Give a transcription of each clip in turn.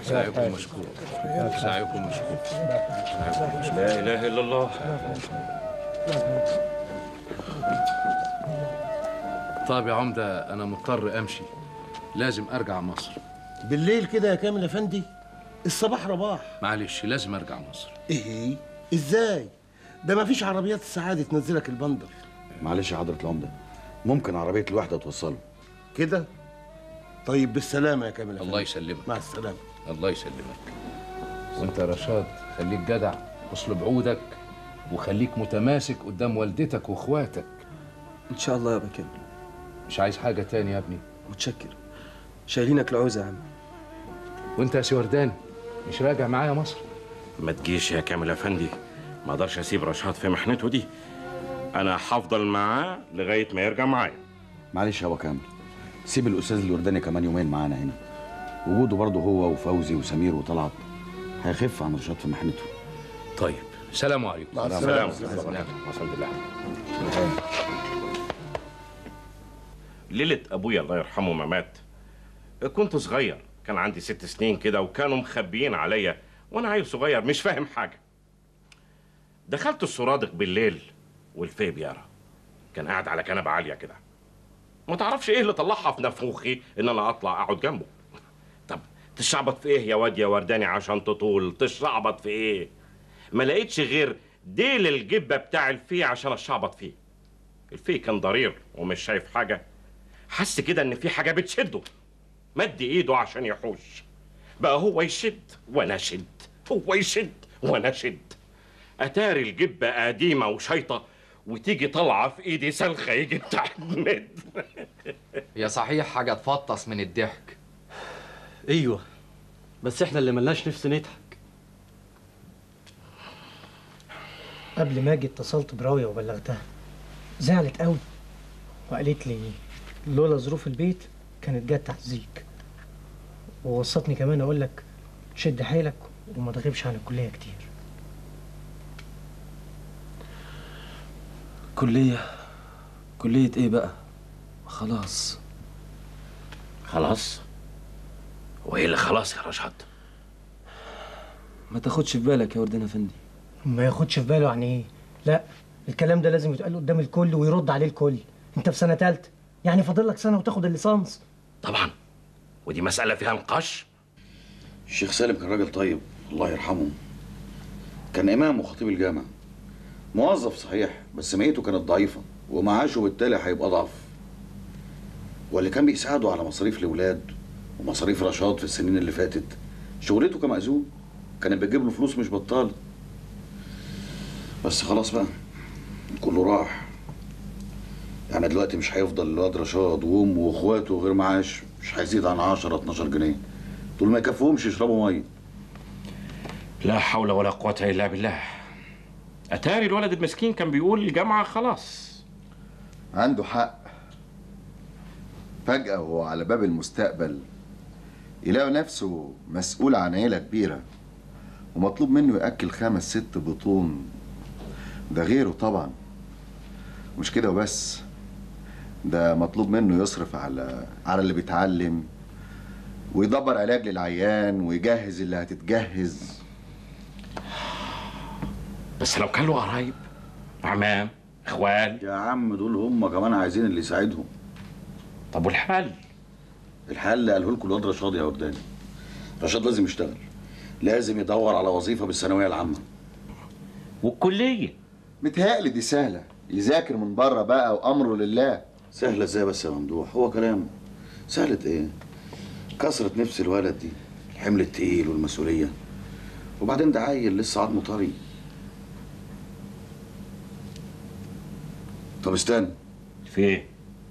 سعيكم مشكور سعيكم مشكور سعيكم مشكور. لا اله الا الله طيب يا عمده انا مضطر امشي لازم ارجع مصر بالليل كده يا كامل افندي الصباح رباح معلش لازم ارجع مصر ايه ازاي ده ما فيش عربيات السعاده تنزلك البندر معلش يا حضرة العمدة ممكن عربية الوحدة توصله كده طيب بالسلامه يا كامل الله يسلمك مع السلامه الله يسلمك وانت يا رشاد خليك جدع اصلب عودك وخليك متماسك قدام والدتك واخواتك ان شاء الله يا ابا كامل مش عايز حاجه تاني يا ابني متشكر شايلينك العوزه يا عم وانت يا سوردان مش راجع معايا مصر ما تجيش يا كامل افندي ما اقدرش اسيب رشاد في محنته دي انا هفضل معاه لغايه ما يرجع معايا معلش يا ابو كامل سيب الاستاذ الورداني كمان يومين معانا هنا وجوده برضه هو وفوزي وسمير وطلعت هيخف عن رشاد في محنته طيب سلام عليكم مع سلام السلامه سلام الحمد لله ليلة أبويا الله يرحمه ما مات كنت صغير كان عندي ست سنين كده وكانوا مخبيين عليا وأنا عيل صغير مش فاهم حاجة دخلت السرادق بالليل والفي بيارا كان قاعد على كنبة عالية كده ما تعرفش ايه اللي طلعها في نافوخي ان انا اطلع اقعد جنبه طب تشعبط في ايه يا واد يا ورداني عشان تطول تشعبط في ايه ما لقيتش غير ديل الجبة بتاع الفي عشان اشعبط فيه الفي كان ضرير ومش شايف حاجة حس كده ان في حاجة بتشده مد ايده عشان يحوش بقى هو يشد وانا اشد هو يشد وانا اشد اتاري الجبة قديمة وشيطة وتيجي طالعة في ايدي سلخة يجي بتاع مد يا صحيح حاجة تفطس من الضحك ايوه بس احنا اللي ملناش نفس نضحك قبل ما اجي اتصلت براوية وبلغتها زعلت قوي وقالت لي لولا ظروف البيت كانت جت تعزيك ووصتني كمان اقول لك شد حيلك وما تغيبش عن الكلية كتير كليه كليه ايه بقى خلاص خلاص وايه اللي خلاص يا رشاد ما تاخدش في بالك يا وردان افندي ما ياخدش في باله يعني ايه لا الكلام ده لازم يتقال قدام الكل ويرد عليه الكل انت في سنة تالتة يعني فاضل لك سنة وتاخد الليسانس طبعا ودي مسألة فيها نقاش الشيخ سالم كان راجل طيب الله يرحمه كان امام وخطيب الجامع موظف صحيح بس ميته كانت ضعيفه ومعاشه بالتالي هيبقى ضعف واللي كان بيساعده على مصاريف الاولاد ومصاريف رشاد في السنين اللي فاتت شغلته كمأذون كانت بتجيب له فلوس مش بطاله بس خلاص بقى كله راح يعني دلوقتي مش هيفضل الواد رشاد وامه واخواته غير معاش مش هيزيد عن 10 12 جنيه دول ما يكفوهمش يشربوا ميه لا حول ولا قوة إلا بالله أتاري الولد المسكين كان بيقول الجامعة خلاص عنده حق فجأة وهو على باب المستقبل يلاقي نفسه مسؤول عن عيلة كبيرة ومطلوب منه يأكل خمس ست بطون ده غيره طبعا مش كده وبس ده مطلوب منه يصرف على على اللي بيتعلم ويدبر علاج للعيان ويجهز اللي هتتجهز بس لو كان له قرايب عمام إخوال يا عم دول هم كمان عايزين اللي يساعدهم طب والحل الحل اللي قاله لكم الواد رشاد يا ورداني رشاد لازم يشتغل لازم يدور على وظيفه بالثانويه العامه والكلية متهيألي دي سهلة يذاكر من بره بقى وأمره لله سهله ازاي بس يا ممدوح هو كلام سهله ايه كسرة نفس الولد دي الحمل التقيل والمسؤوليه وبعدين ده عيل لسه عظمه طري طب استنى في إيه؟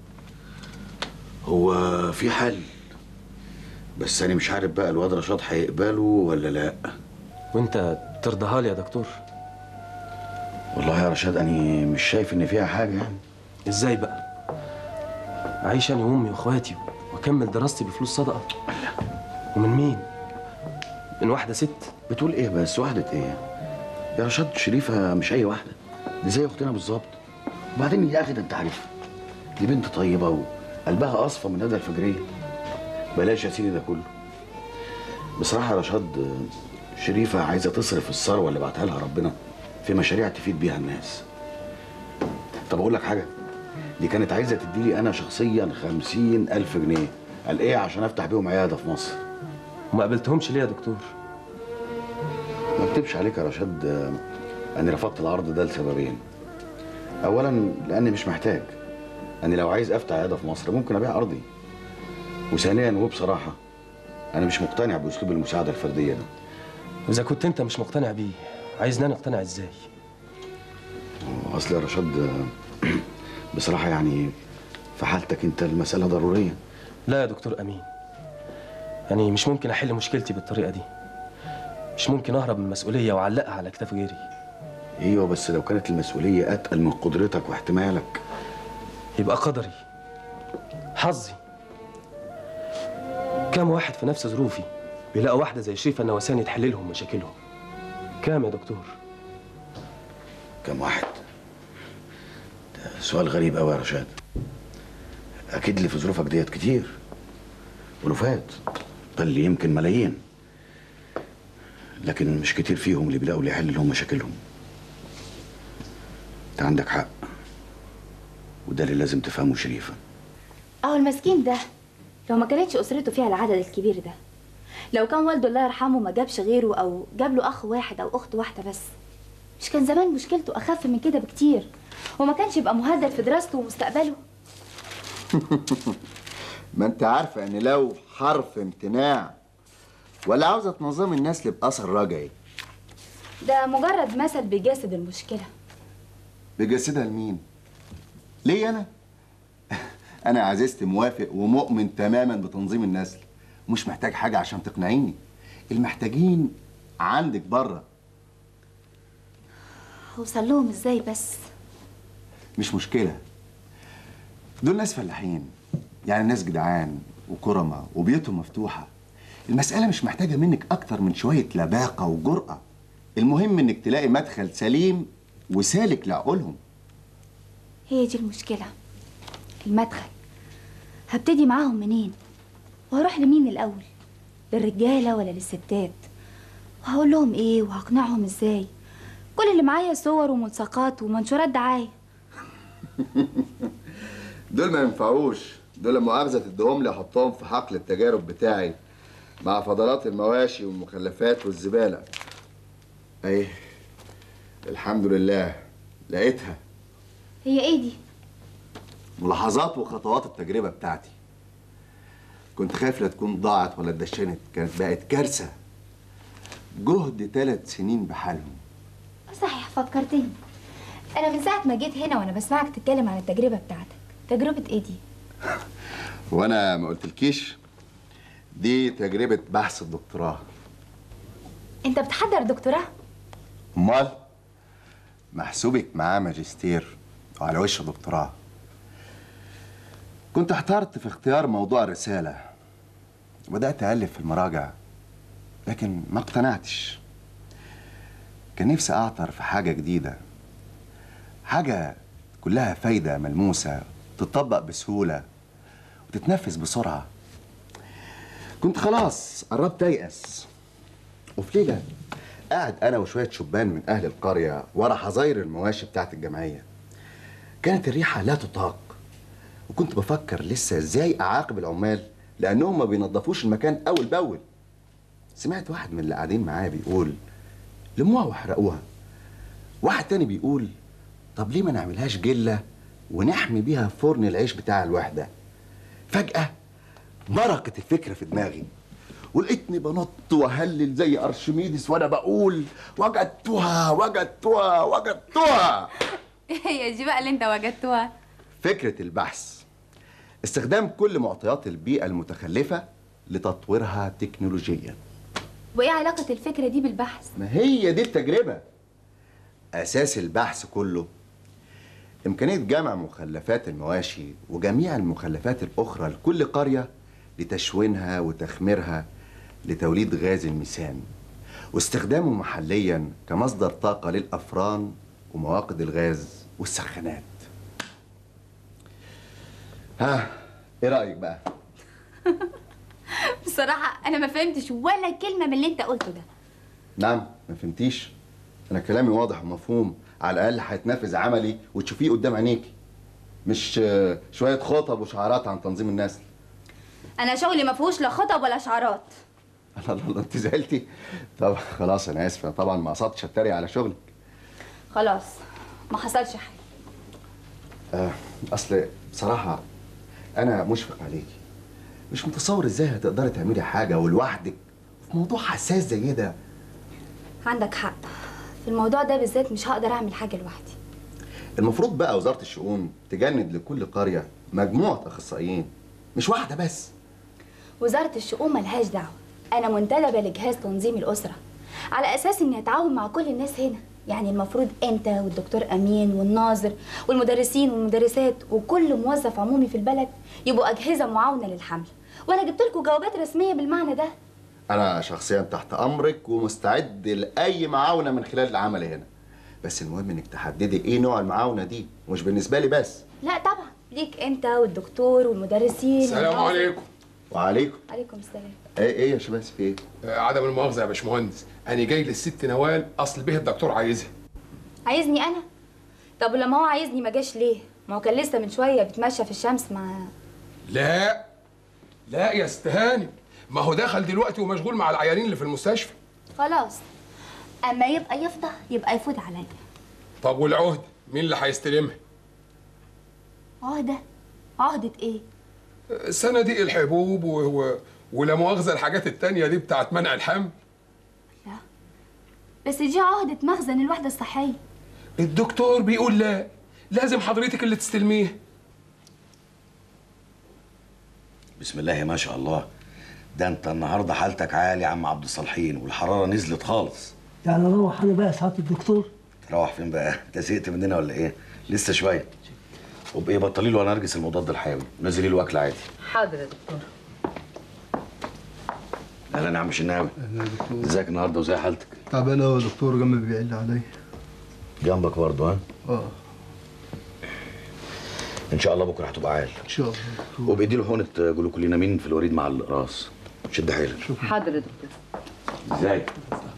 هو في حل بس انا مش عارف بقى الواد رشاد هيقبله ولا لا وانت ترضاها لي يا دكتور والله يا رشاد انا مش شايف ان فيها حاجه يعني ازاي بقى اعيش انا وامي واخواتي واكمل دراستي بفلوس صدقه ومن مين من واحده ست بتقول ايه بس واحدة ايه يا رشاد شريفة مش اي واحدة دي زي اختنا بالظبط وبعدين يا اخي ده انت عارف دي بنت طيبة وقلبها اصفى من ندى الفجرية بلاش يا سيدي ده كله بصراحة يا رشاد آه، شريفة عايزة تصرف الثروة اللي بعتها لها ربنا في مشاريع تفيد بيها الناس طب أقول لك حاجة دي كانت عايزة تديلي أنا شخصيا خمسين ألف جنيه قال إيه عشان أفتح بيهم عيادة في مصر وما قابلتهمش ليه يا دكتور ما اكتبش عليك يا رشاد آه، أنا رفضت العرض ده لسببين أولا لأني مش محتاج أنا لو عايز أفتح عيادة في مصر ممكن أبيع أرضي وثانيا وبصراحة أنا مش مقتنع بأسلوب المساعدة الفردية ده واذا كنت انت مش مقتنع بيه عايزني انا اقتنع ازاي اصل يا رشاد بصراحه يعني في حالتك انت المساله ضروريه لا يا دكتور امين يعني مش ممكن احل مشكلتي بالطريقه دي مش ممكن اهرب من المسؤوليه واعلقها على كتاف غيري ايوه بس لو كانت المسؤوليه اتقل من قدرتك واحتمالك يبقى قدري حظي كام واحد في نفس ظروفي بيلاقوا واحده زي شريفه النواساني تحل لهم مشاكلهم كام يا دكتور كم واحد ده سؤال غريب قوي يا رشاد اكيد اللي في ظروفك ديت كتير ولفات بل يمكن ملايين لكن مش كتير فيهم اللي بيلاقوا اللي يحل لهم مشاكلهم انت عندك حق وده اللي لازم تفهمه شريفه اهو المسكين ده لو ما كانتش اسرته فيها العدد الكبير ده لو كان والده الله يرحمه ما جابش غيره او جاب له اخ واحد او اخت واحده بس مش كان زمان مشكلته اخف من كده بكتير وما كانش يبقى مهدد في دراسته ومستقبله ما انت عارفه ان لو حرف امتناع ولا عاوزه تنظم النسل باثر رجعي ده مجرد مثل بيجسد المشكله بجسدها لمين ليه انا انا عزيزتي موافق ومؤمن تماما بتنظيم النسل مش محتاج حاجه عشان تقنعيني المحتاجين عندك بره هوصل لهم ازاي بس مش مشكله دول ناس فلاحين يعني ناس جدعان وكرمة وبيوتهم مفتوحة المسألة مش محتاجة منك أكتر من شوية لباقة وجرأة المهم إنك تلاقي مدخل سليم وسالك لعقولهم هي دي المشكله المدخل هبتدي معاهم منين وهروح لمين الاول للرجاله ولا للستات وهقول لهم ايه وهقنعهم ازاي كل اللي معايا صور وملصقات ومنشورات دعايه دول ما ينفعوش دول مؤاخذة تديهم لي أحطهم في حقل التجارب بتاعي مع فضلات المواشي والمخلفات والزبالة أيه الحمد لله لقيتها هي ايه دي ملاحظات وخطوات التجربة بتاعتي كنت خايف لا تكون ضاعت ولا اتدشنت كانت بقت كارثة جهد ثلاث سنين بحالهم صحيح فكرتني انا من ساعه ما جيت هنا وانا بسمعك تتكلم عن التجربه بتاعتك تجربه ايه دي وانا ما قلتلكيش دي تجربة بحث الدكتوراه انت بتحضر دكتوراه امال محسوبك معاه ماجستير وعلى وش دكتوراه كنت احترت في اختيار موضوع الرسالة وبدأت ألف في المراجع لكن ما اقتنعتش كان نفسي أعثر في حاجة جديدة حاجة كلها فايدة ملموسة تطبق بسهولة وتتنفذ بسرعة كنت خلاص قربت أيأس وفي ليلة قاعد أنا وشوية شبان من أهل القرية ورا حظاير المواشي بتاعت الجمعية كانت الريحة لا تطاق وكنت بفكر لسه ازاي اعاقب العمال لانهم ما بينظفوش المكان اول باول سمعت واحد من اللي قاعدين معايا بيقول لموها واحرقوها واحد تاني بيقول طب ليه ما نعملهاش جله ونحمي بيها فرن العيش بتاع الوحده فجاه بركت الفكره في دماغي ولقيتني بنط وهلل زي ارشميدس وانا بقول وجدتها وجدتها وجدتها هي دي بقى اللي انت وجدتوها فكرة البحث استخدام كل معطيات البيئة المتخلفة لتطويرها تكنولوجيا وايه علاقه الفكره دي بالبحث ما هي دي التجربة أساس البحث كله إمكانية جمع مخلفات المواشي وجميع المخلفات الأخرى لكل قرية لتشوينها وتخميرها لتوليد غاز الميثان واستخدامه محليا كمصدر طاقة للأفران ومواقد الغاز والسخانات ها ايه رأيك بقى؟ بصراحه انا ما فهمتش ولا كلمه من اللي انت قلته ده نعم ما فهمتيش انا كلامي واضح ومفهوم على الاقل هيتنفذ عملي وتشوفيه قدام عينيكي مش آه، شويه خطب وشعارات عن تنظيم النسل انا شغلي ما فيهوش لا خطب ولا شعارات الله الله الله انت زعلتي طب خلاص انا اسف طبعا ما قصدتش اتريق على شغلك خلاص ما حصلش حاجه آه اصل بصراحه انا مشفق عليكي مش متصور ازاي هتقدري تعملي حاجه ولوحدك في موضوع حساس زي ده عندك حق في الموضوع ده بالذات مش هقدر اعمل حاجه لوحدي المفروض بقى وزاره الشؤون تجند لكل قريه مجموعه اخصائيين مش واحده بس وزاره الشؤون ملهاش دعوه انا منتدبه لجهاز تنظيم الاسره على اساس اني اتعاون مع كل الناس هنا يعني المفروض انت والدكتور امين والناظر والمدرسين والمدرسات وكل موظف عمومي في البلد يبقوا اجهزه معاونه للحمل وانا جبت لكم جوابات رسميه بالمعنى ده انا شخصيا تحت امرك ومستعد لاي معاونه من خلال العمل هنا بس المهم انك تحددي ايه نوع المعاونه دي مش بالنسبه لي بس لا طبعا ليك انت والدكتور والمدرسين السلام والناظر. عليكم وعليكم عليكم السلام ايه ايه يا شباب في ايه آه، عدم المؤاخذه يا باشمهندس انا جاي للست نوال اصل به الدكتور عايزها عايزني انا طب ولما هو عايزني ما جاش ليه ما هو كان لسه من شويه بتمشى في الشمس مع لا لا يا استهاني ما هو دخل دلوقتي ومشغول مع العيانين اللي في المستشفى خلاص اما يبقى يفضى يبقى يفوت عليا طب والعهد مين اللي هيستلمها عهده عهده ايه آه، صناديق الحبوب و... و... ولا مؤاخذه الحاجات التانية دي بتاعت منع الحمل بس دي عهده مخزن الوحده الصحيه الدكتور بيقول لا لازم حضرتك اللي تستلميها بسم الله ما شاء الله ده انت النهارده حالتك عالي يا عم عبد الصالحين والحراره نزلت خالص يعني اروح انا بقى ساعات الدكتور تروح فين بقى انت زهقت مننا ولا ايه لسه شويه وبايه بطلي له نرجس المضاد الحيوي نزلي له اكل عادي حاضر يا دكتور اهلا يا عم شناوي ازيك النهارده وزي حالتك تعبان قوي يا دكتور جنبي بيعل عليا جنبك برضه ها اه ان شاء الله بكره هتبقى عال ان شاء الله وبيدي له حقنه جلوكولينامين في الوريد مع الاقراص شد حيلك حاضر يا دكتور ازاي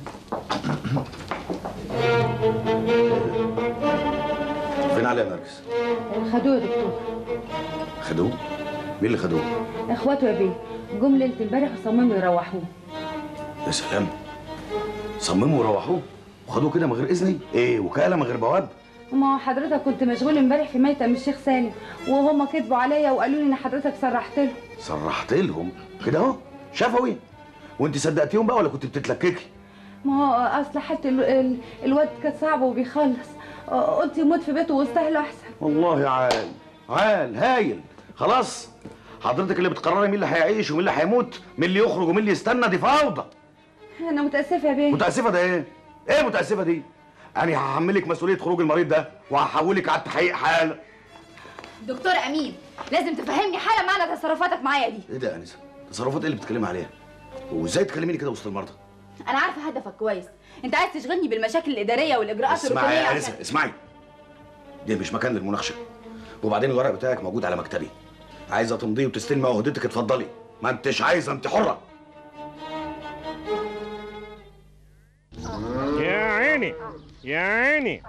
فين علي يا نرجس خدوه يا دكتور خدوه مين اللي خدوه اخواته يا بيه جم ليله امبارح وصمموا يروحوه يا سلام صمموا وروحوه وخدوه كده من غير اذني ايه وكاله من غير بواب ما هو حضرتك كنت مشغول امبارح في ميتة من الشيخ سالم وهم كذبوا عليا وقالوا لي ان حضرتك صرحت له صرحت لهم كده اهو شفوي وانت صدقتيهم بقى ولا كنت بتتلككي ما هو اصل حالة ال- ال- الواد كانت صعبه وبيخلص قلت يموت في بيته واستاهله احسن والله عال عال هايل خلاص حضرتك اللي بتقرري مين اللي هيعيش ومين اللي هيموت مين اللي يخرج ومين اللي يستنى دي فوضى انا متاسفه يا بيه متاسفه ده ايه ايه متاسفه دي انا هحملك مسؤوليه خروج المريض ده وهحولك على التحقيق حالا دكتور امين لازم تفهمني حاله معنى تصرفاتك معايا دي ايه ده يا انسه تصرفات ايه اللي بتتكلمي عليها وازاي تكلميني كده وسط المرضى انا عارفه هدفك كويس انت عايز تشغلني بالمشاكل الاداريه والاجراءات اسمعي الروتينيه يا عشان انسه اسمعي دي مش مكان للمناقشه وبعدين الورق بتاعك موجود على مكتبي عايزه تمضيه وتستلمي عهدتك اتفضلي ما انتش عايزه انت حره يا عيني يا عيني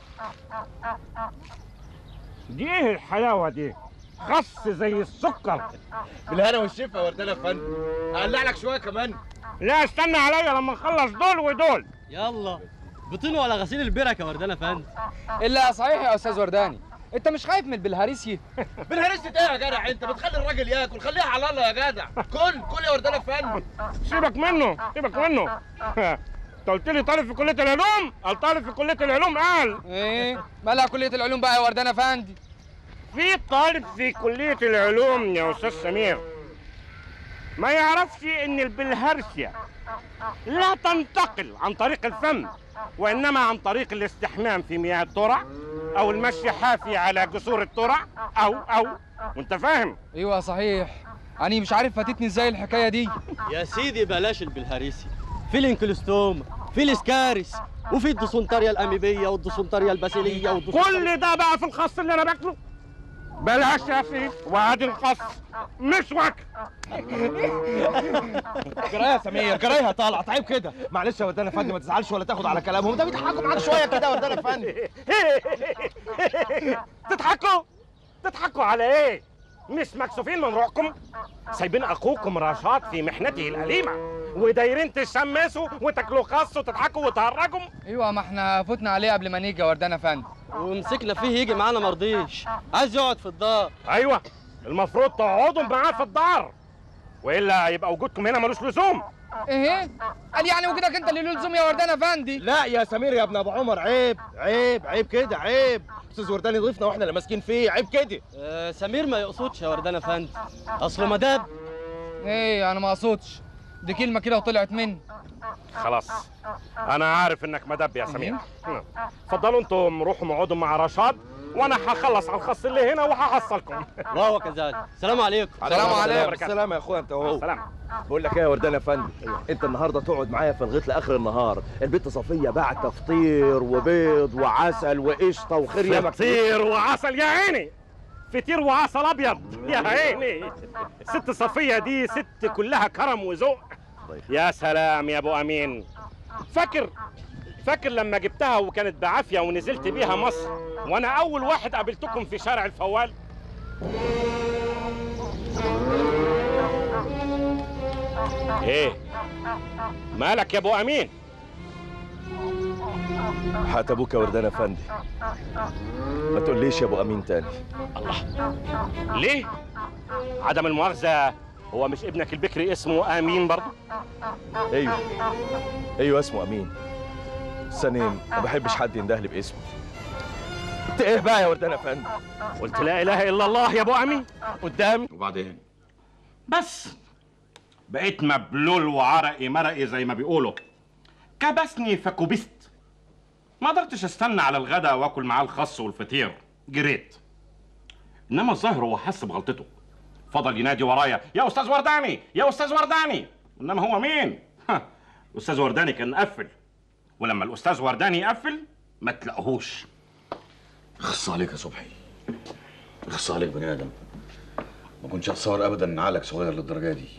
دي ايه الحلاوه دي خص زي السكر بالهنا والشفا يا وردان يا فندم اقلع لك شويه كمان لا استنى عليا لما نخلص دول ودول يلا بطين ولا غسيل البرك يا وردان يا فندم الا صحيح يا استاذ ورداني انت مش خايف من البلهارسيا بالهرسة ايه يا جدع انت بتخلي الراجل ياكل خليها على الله يا جدع كل كل يا وردان يا فندم سيبك منه سيبك منه انت قلت لي طالب في كليه العلوم قال طالب في كليه العلوم قال ايه مالها كليه العلوم بقى يا وردان افندي في طالب في كليه العلوم يا استاذ سمير ما يعرفش ان البلهارسيا لا تنتقل عن طريق الفم وانما عن طريق الاستحمام في مياه الترع او المشي حافي على جسور الترع او او وانت فاهم ايوه صحيح انا مش عارف فاتتني ازاي الحكايه دي يا سيدي بلاش البلهارسي في الانكلوستوم في الاسكارس وفي الديسونتاريا الاميبيه والديسونتاريا الباسيليه والديسونتاريا كل ده بقى في الخاص اللي انا باكله بلاش يا سيف وادي القص مش وك جرايه يا سمير جرايه يا طلعت عيب كده معلش يا وردان افندي ما تزعلش ولا تاخد على كلامهم ده بيضحكوا معاك شويه كده يا وردان افندي تضحكوا تضحكوا على ايه مش مكسوفين من روحكم سايبين اخوكم رشاد في محنته الاليمه ودايرين تشمسوا وتاكلوا خس وتضحكوا وتهرجوا ايوه ما احنا فوتنا عليه قبل ما نيجي يا وردان افندي ومسكنا فيه يجي معانا مرضيش عايز يقعد في الدار ايوه المفروض تقعدوا معاه في الدار والا يبقى وجودكم هنا ملوش لزوم ايه قال يعني وجودك انت اللي له لزوم يا وردان افندي لا يا سمير يا ابن ابو عمر عيب عيب عيب كده عيب استاذ وردان يضيفنا واحنا اللي ماسكين فيه عيب كده آه سمير ما يقصدش يا وردان افندي اصله مداب ايه انا ما اقصدش دي كلمه كده وطلعت مني خلاص انا عارف انك مدب يا سمير اتفضلوا انتم روحوا اقعدوا مع رشاد وانا هخلص على الخص اللي هنا وهحصلكم وهو كذلك السلام عليكم السلام عليكم. السلام يا اخويا انت اهو سلام بقول لك ايه يا وردان يا فندم انت النهارده تقعد معايا في الغيط لاخر النهار البنت صفيه باعت فطير وبيض وعسل وقشطه وخير يا فطير وعسل يا عيني فطير وعسل ابيض يا عيني ست صفيه دي ست كلها كرم وذوق يا سلام يا ابو امين فاكر فاكر لما جبتها وكانت بعافيه ونزلت بيها مصر وانا اول واحد قابلتكم في شارع الفوال ايه مالك يا ابو امين حات ابوك يا وردان يا فندم ما تقوليش يا ابو امين تاني ليه عدم المؤاخذه هو مش ابنك البكري اسمه امين برضه ايوه ايوه اسمه امين سنين ما بحبش حد يندهلي باسمه انت ايه بقى يا وردان يا فندم قلت لا اله الا الله يا ابو امين قدامي وبعدين بس بقيت مبلول وعرقي مرقي زي ما بيقولوا كبسني فكبست ما قدرتش استنى على الغدا واكل معاه الخس والفطير جريت انما الظاهر هو حس بغلطته فضل ينادي ورايا يا استاذ ورداني يا استاذ ورداني انما هو مين ها، الاستاذ ورداني كان قفل ولما الاستاذ ورداني يقفل ما تلاقوهوش اخص عليك يا صبحي اخص عليك بني ادم ما كنتش اتصور ابدا ان عقلك صغير للدرجه دي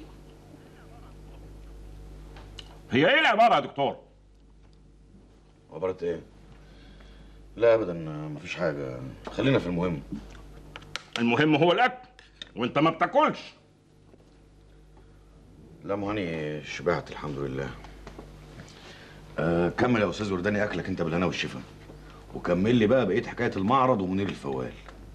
هي ايه العباره يا دكتور عبارة ايه؟ لا ابدا مفيش حاجة خلينا في المهم المهم هو الاكل وانت ما بتاكلش لا مهاني شبعت الحمد لله آه كمل يا استاذ ورداني اكلك انت بالهنا والشفا وكمل لي بقى بقيه حكايه المعرض ومنير الفوال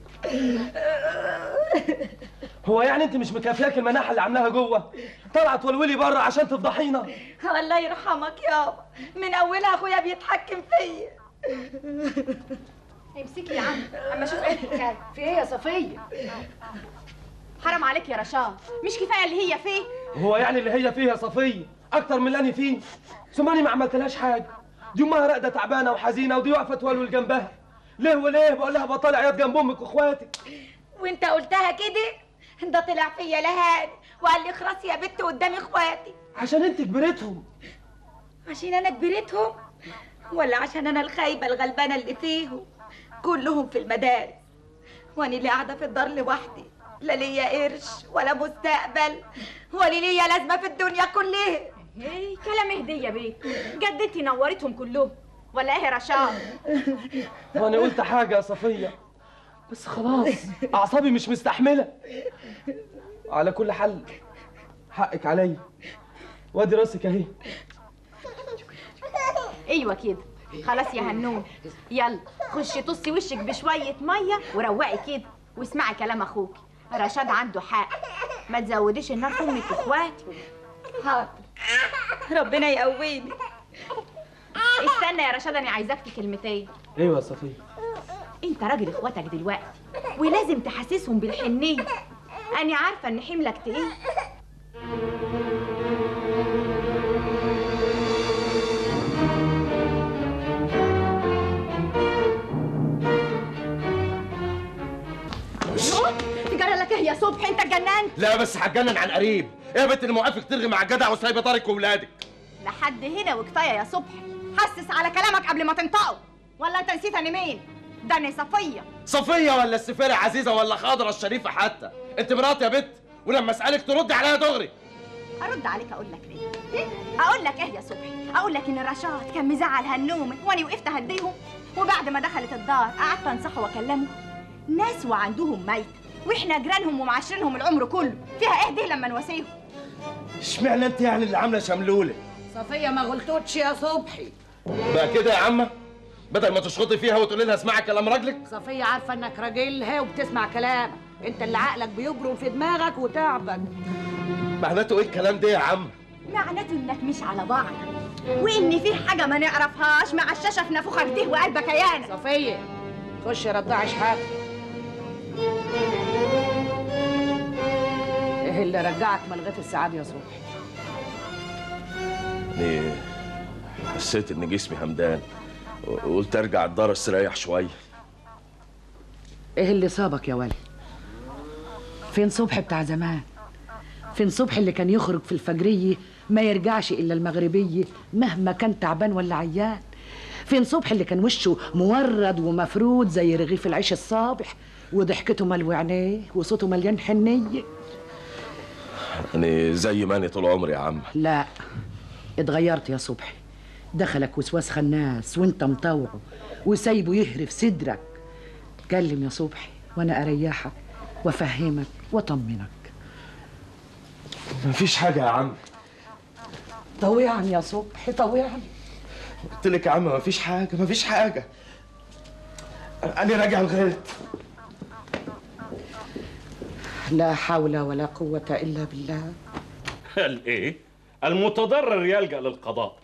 هو يعني انت مش مكافياك المناحه اللي عاملاها جوه طلعت ولولي بره عشان تفضحينا الله يرحمك يابا من اولها اخويا بيتحكم فيا امسكي يا عم اما اشوف ايه الحكايه في ايه يا صفيه حرام عليك يا رشاد مش كفايه اللي هي فيه هو يعني اللي هي فيها صفيه اكتر من اللي انا فيه سماني ما عملتلهاش حاجه دي امها راقده تعبانه وحزينه ودي واقفه تولول جنبها ليه وليه بقول لها بطلع عياط جنب امك واخواتك وانت قلتها كده ده طلع فيا لهاني وقال لي اخرسي يا بت قدام اخواتي عشان انت كبرتهم عشان انا كبرتهم ولا عشان انا الخايبه الغلبانه اللي فيهم كلهم في المدارس وانا اللي قاعده في الدار لوحدي لا ليا قرش ولا مستقبل ولا ليا لازمه في الدنيا كلها ايه كلام هديه بيه جدتي نورتهم كلهم ولا ايه يا رشاد وانا قلت حاجه يا صفيه بس خلاص اعصابي مش مستحمله على كل حل حقك عليا وادي راسك اهي ايوه كده خلاص يا هنون يلا خشي طصي وشك بشويه ميه وروقي كده واسمعي كلام اخوك رشاد عنده حق ما تزوديش النار في امك واخواتي حاضر ربنا يقويني استنى يا رشاد انا عايزاك في كلمتين ايوه يا صفيه انت راجل اخواتك دلوقتي ولازم تحسسهم بالحنيه انا عارفه ان حملك تقيل تجرى لك ايه يا صبحي انت اتجننت لا بس هتجنن عن قريب ايه يا بنت اللي موافق ترغي مع الجدع وسايبه طارق واولادك لحد هنا وكفايه يا صبحي حسس على كلامك قبل ما تنطقه ولا انت نسيت انا مين ده انا صفيه صفيه ولا السفيره عزيزه ولا خضره الشريفه حتى انت مراتي يا بت ولما اسالك تردي عليها دغري ارد عليك اقول لك ليه إيه؟ اقول لك ايه يا صبحي اقول لك ان رشاد كان مزعل هنومه وانا وقفت اهديهم وبعد ما دخلت الدار قعدت انصحه واكلمه ناس وعندهم ميت واحنا جيرانهم ومعاشرينهم العمر كله فيها ايه دي لما نواسيهم اشمعنى انت يعني اللي عامله شملوله صفية ما غلطتش يا صبحي بقى كده يا عمه بدل ما تشخطي فيها وتقولي لها اسمعي كلام راجلك صفية عارفة انك راجلها وبتسمع كلامك انت اللي عقلك بيبرم في دماغك وتعبك معناته ايه الكلام ده يا عم معناته انك مش على بعض وان في حاجه ما نعرفهاش مع الشاشه في نافوخك دي وقلبك يانا صفية خش رضعي شحات ايه اللي رجعك ملغية السعادة يا صبحي يعني حسيت ان جسمي همدان وقلت ارجع الدار استريح شويه ايه اللي صابك يا ولي فين صبحي بتاع زمان فين صبحي اللي كان يخرج في الفجرية ما يرجعش إلا المغربية مهما كان تعبان ولا عيان فين صبحي اللي كان وشه مورد ومفرود زي رغيف العيش الصابح وضحكته ملوي عينيه وصوته مليان حنية يعني زي ما انا طول عمري يا عم لا اتغيرت يا صبحي دخلك وسواس خناس وانت مطوعه وسايبه يهرف صدرك اتكلم يا صبحي وانا اريحك وافهمك واطمنك مفيش حاجه يا عم طوعني يا صبحي طوعني قلت لك يا عم مفيش حاجه مفيش حاجه انا راجع الغيط لا حول ولا قوة إلا بالله الايه المتضرر يلجأ للقضاء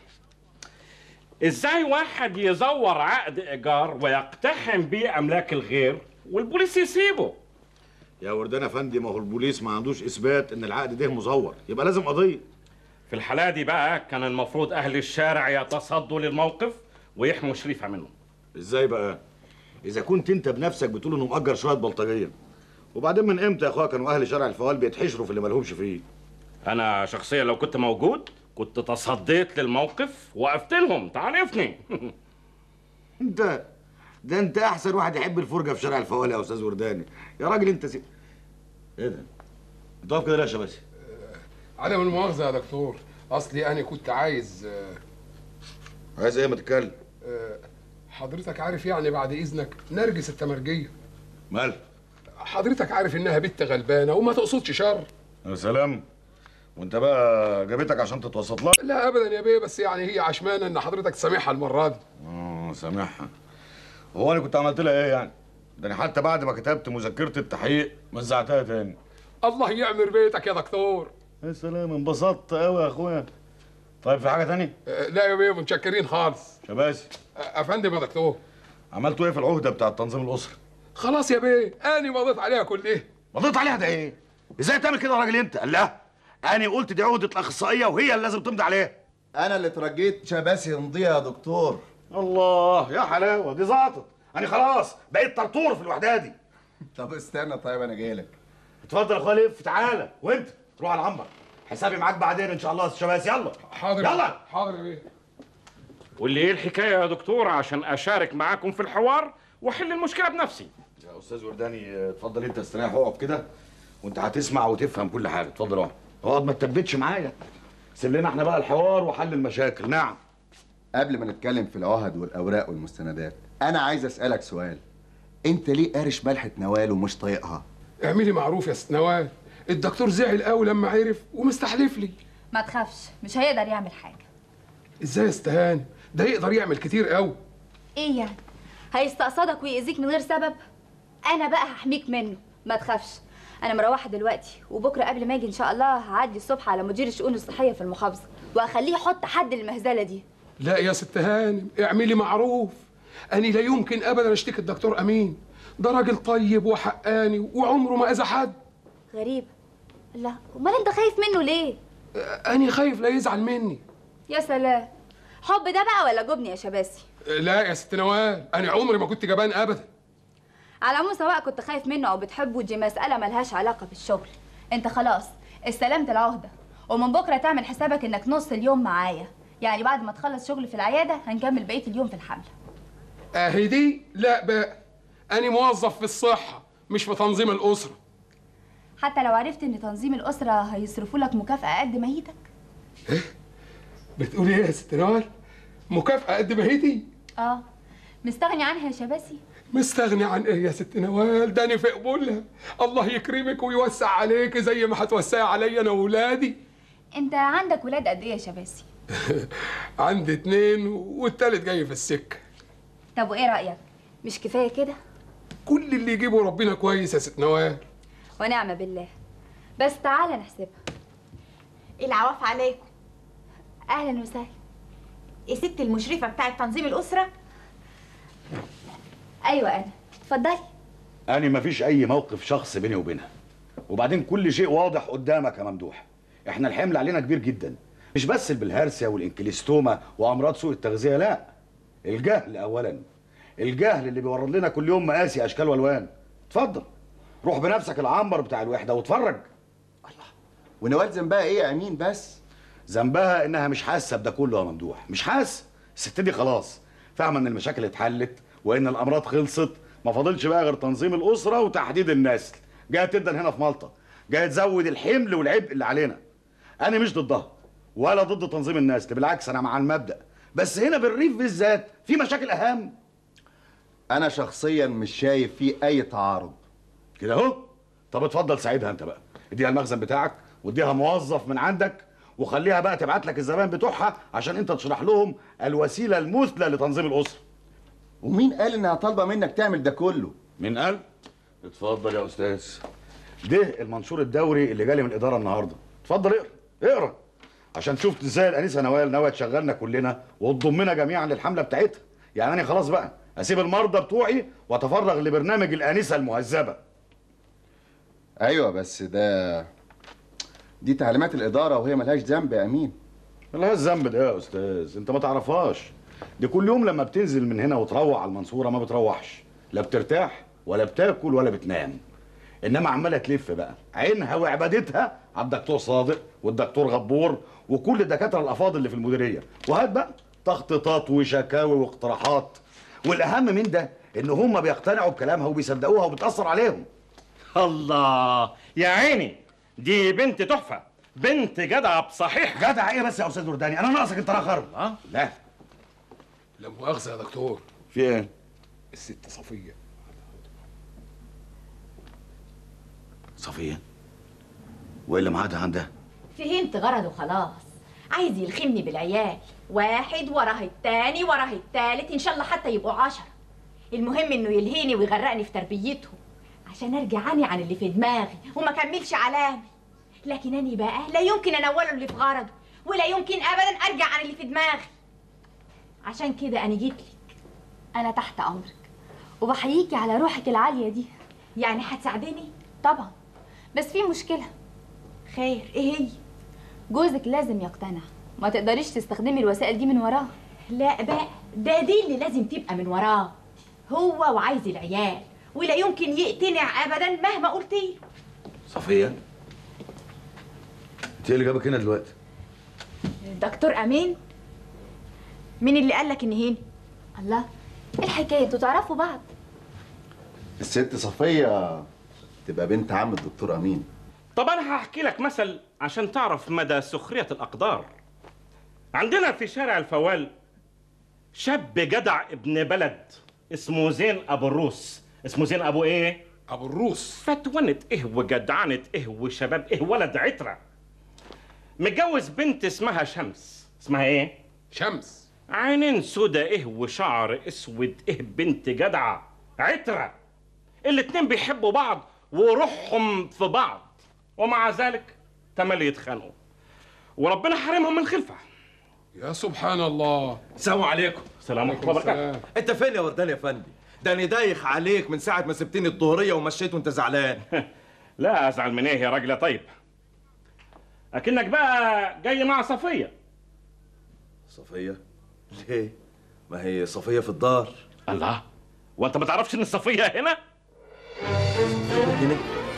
ازاي واحد يزور عقد ايجار ويقتحم بيه املاك الغير والبوليس يسيبه يا وردان افندي ما هو البوليس ما عندوش اثبات ان العقد ده مزور يبقى لازم قضيه في الحالة دي بقى كان المفروض اهل الشارع يتصدوا للموقف ويحموا شريفة منه ازاي بقى اذا كنت انت بنفسك بتقول انه مأجر شويه بلطجيه وبعدين من امتى يا اخويا كانوا اهل شارع الفوال بيتحشروا في اللي مالهمش فيه انا شخصيا لو كنت موجود كنت تصديت للموقف وقفت لهم تعرفني انت ده انت احسن واحد يحب الفرجه في شارع الفوال يا استاذ ورداني يا راجل انت سي... ايه ده انت واقف كده ليه يا شباسي عدم المؤاخذه يا دكتور اصلي انا كنت عايز آه، عايز ايه ما تتكلم آه، حضرتك عارف يعني بعد اذنك نرجس التمرجيه مال حضرتك عارف انها بنت غلبانه وما تقصدش شر يا سلام وانت بقى جابتك عشان تتوسط لها لا ابدا يا بيه بس يعني هي عشمانه ان حضرتك تسامحها المره دي اه سامحها هو انا كنت عملت لها ايه يعني ده انا حتى بعد ما كتبت مذكره التحقيق مزعتها تاني الله يعمر بيتك يا دكتور يا سلام انبسطت قوي يا اخويا طيب في حاجه تانية آه، لا يا بيه متشكرين خالص شباسي آه، افندم يا دكتور عملتوا ايه في العهده بتاع التنظيم الاسري خلاص يا بيه انا مضيت عليها كل ايه مضيت عليها ده ايه ازاي تعمل كده يا راجل انت قال لا انا قلت دي عهده الاخصائيه وهي اللي لازم تمضي عليها انا اللي اترجيت شباسي يمضيها يا دكتور الله يا حلاوه دي زعطت انا خلاص بقيت طرطور في الوحده دي طب استنى طيب انا جاي لك اتفضل يا اخويا لف تعالى وانت تروح على العنبر حسابي معاك بعدين ان شاء الله يا أستاذ شباس يلا حاضر يلا حاضر يا بيه واللي ايه الحكاية يا دكتور عشان اشارك معاكم في الحوار واحل المشكلة بنفسي يا استاذ ورداني اتفضل انت استريح اقعد كده وانت هتسمع وتفهم كل حاجه اتفضل اقعد اقعد ما تثبتش معايا سيب لنا احنا بقى الحوار وحل المشاكل نعم قبل ما نتكلم في العهد والاوراق والمستندات انا عايز اسالك سؤال انت ليه قارش ملحه نوال ومش طايقها اعملي معروف يا ست نوال الدكتور زعل قوي لما عرف ومستحلف لي ما تخافش مش هيقدر يعمل حاجة ازاي يا استهان ده يقدر يعمل كتير قوي ايه يعني هيستقصدك ويأذيك من غير سبب انا بقى هحميك منه ما تخافش انا مروحه دلوقتي وبكره قبل ما اجي ان شاء الله هعدي الصبح على مدير الشؤون الصحيه في المحافظه واخليه يحط حد للمهزله دي لا يا ست هانم اعملي معروف أنا لا يمكن أبدا أشتكي الدكتور أمين ده راجل طيب وحقاني وعمره ما أذى حد غريب لا امال انت خايف منه ليه أنا خايف لا يزعل مني يا سلام حب ده بقى ولا جبن يا شباسي لا يا ست نوال أنا عمري ما كنت جبان أبدا على العموم سواء كنت خايف منه او بتحبه دي مساله ملهاش علاقه بالشغل انت خلاص استلمت العهده ومن بكره تعمل حسابك انك نص اليوم معايا يعني بعد ما تخلص شغل في العياده هنكمل بقيه اليوم في الحمله أهي دي لا بقى انا موظف في الصحه مش في تنظيم الاسره حتى لو عرفت ان تنظيم الاسره هيصرفوا لك مكافاه قد ميتك بتقولي ايه يا ست نوال مكافاه قد ما هدي اه مستغني عنها يا شباسي مستغني عن ايه يا ست نوال ده انا في قبولها الله يكرمك ويوسع عليك زي ما هتوسعي عليا انا واولادي انت عندك ولاد قد ايه يا شباسي عندي اتنين والتالت جاي في السكه طب وايه رايك مش كفايه كده كل اللي يجيبه ربنا كويس يا ست نوال ونعم بالله بس تعالى نحسبها العواف عليكم اهلا وسهلا الست المشرفه بتاعه تنظيم الاسره ايوه انا اتفضلي أنا مفيش أي موقف شخصي بيني وبينها وبعدين كل شيء واضح قدامك يا ممدوح احنا الحمل علينا كبير جدا مش بس البلهارسيا والانكليستوما وامراض سوء التغذيه لا الجهل اولا الجهل اللي بيورد لنا كل يوم مقاسي اشكال والوان اتفضل روح بنفسك العنبر بتاع الوحده واتفرج ونوال ذنبها ايه يا امين بس ذنبها انها مش حاسه بده كله يا ممدوح مش حاسه الست دي خلاص فاهمه ان المشاكل اتحلت وان الامراض خلصت ما فاضلش بقى غير تنظيم الاسره وتحديد النسل جايه تدن هنا في مالطا جايه تزود الحمل والعبء اللي علينا انا مش ضدها ولا ضد تنظيم النسل بالعكس انا مع المبدا بس هنا بالريف بالذات في مشاكل اهم انا شخصيا مش شايف فيه اي تعارض كده اهو طب اتفضل ساعدها انت بقى اديها المخزن بتاعك واديها موظف من عندك وخليها بقى تبعت لك الزبائن بتوعها عشان انت تشرح لهم الوسيله المثلى لتنظيم الاسره ومين قال انها طالبه منك تعمل ده كله مين قال اتفضل يا استاذ ده المنشور الدوري اللي جالي من الاداره النهارده اتفضل اقرا اقرا عشان شفت ازاي الانسه نوال ناويه تشغلنا كلنا وتضمنا جميعا للحمله بتاعتها يعني انا خلاص بقى اسيب المرضى بتوعي واتفرغ لبرنامج الانسه المهذبه ايوه بس ده دي تعليمات الاداره وهي ملهاش ذنب يا امين ملهاش ذنب ده يا استاذ انت ما تعرفهاش دي كل يوم لما بتنزل من هنا وتروح على المنصوره ما بتروحش لا بترتاح ولا بتاكل ولا بتنام انما عماله تلف بقى عينها وعبادتها على الدكتور صادق والدكتور غبور وكل الدكاتره الافاضل اللي في المديريه وهات بقى تخطيطات وشكاوي واقتراحات والاهم من ده ان هم بيقتنعوا بكلامها وبيصدقوها وبتاثر عليهم الله يا عيني دي بنت تحفه بنت جدعه بصحيح جدع ايه بس يا استاذ ورداني انا ناقصك انت خرب ها لا لا مؤاخذه يا دكتور في ايه الست صفيه صفيه وايه اللي معادها عندها فهمت غرضه خلاص عايز يلخمني بالعيال واحد وراه التاني وراه التالت ان شاء الله حتى يبقوا عشرة المهم انه يلهيني ويغرقني في تربيتهم عشان ارجع اني عن اللي في دماغي وما كملش علامي لكن اني بقى لا يمكن انوله اللي في غرضه ولا يمكن ابدا ارجع عن اللي في دماغي عشان كده انا جيت لك انا تحت امرك وبحييكي على روحك العاليه دي يعني هتساعدني طبعا بس في مشكله خير ايه هي جوزك لازم يقتنع ما تقدريش تستخدمي الوسائل دي من وراه لا بقى ده دي اللي لازم تبقى من وراه هو وعايز العيال ولا يمكن يقتنع ابدا مهما قلت له صفيه انت ايه اللي جابك هنا دلوقتي دكتور امين مين اللي قال لك ان هنا الله ايه الحكايه انتوا تعرفوا بعض الست صفيه تبقى بنت عم الدكتور امين طب انا هحكي لك مثل عشان تعرف مدى سخريه الاقدار عندنا في شارع الفوال شاب جدع ابن بلد اسمه زين ابو الروس اسمه زين ابو ايه ابو الروس فتونت ايه وجدعنت ايه وشباب ايه ولد عتره متجوز بنت اسمها شمس اسمها ايه شمس عينين سودا ايه وشعر اسود ايه بنت جدعه عتره الاتنين بيحبوا بعض وروحهم في بعض ومع ذلك تملي يتخانقوا وربنا حرمهم من خلفه يا سبحان الله السلام عليكم السلام عليكم وبركاته انت فين يا وردان يا فندي ده انا دايخ عليك من ساعه ما سبتني الظهريه ومشيت وانت زعلان لا ازعل من ايه يا راجل يا طيب اكنك بقى جاي مع صفيه صفيه ليه ما هي صفيه في الدار الله وانت ما تعرفش ان الصفيه هنا هنا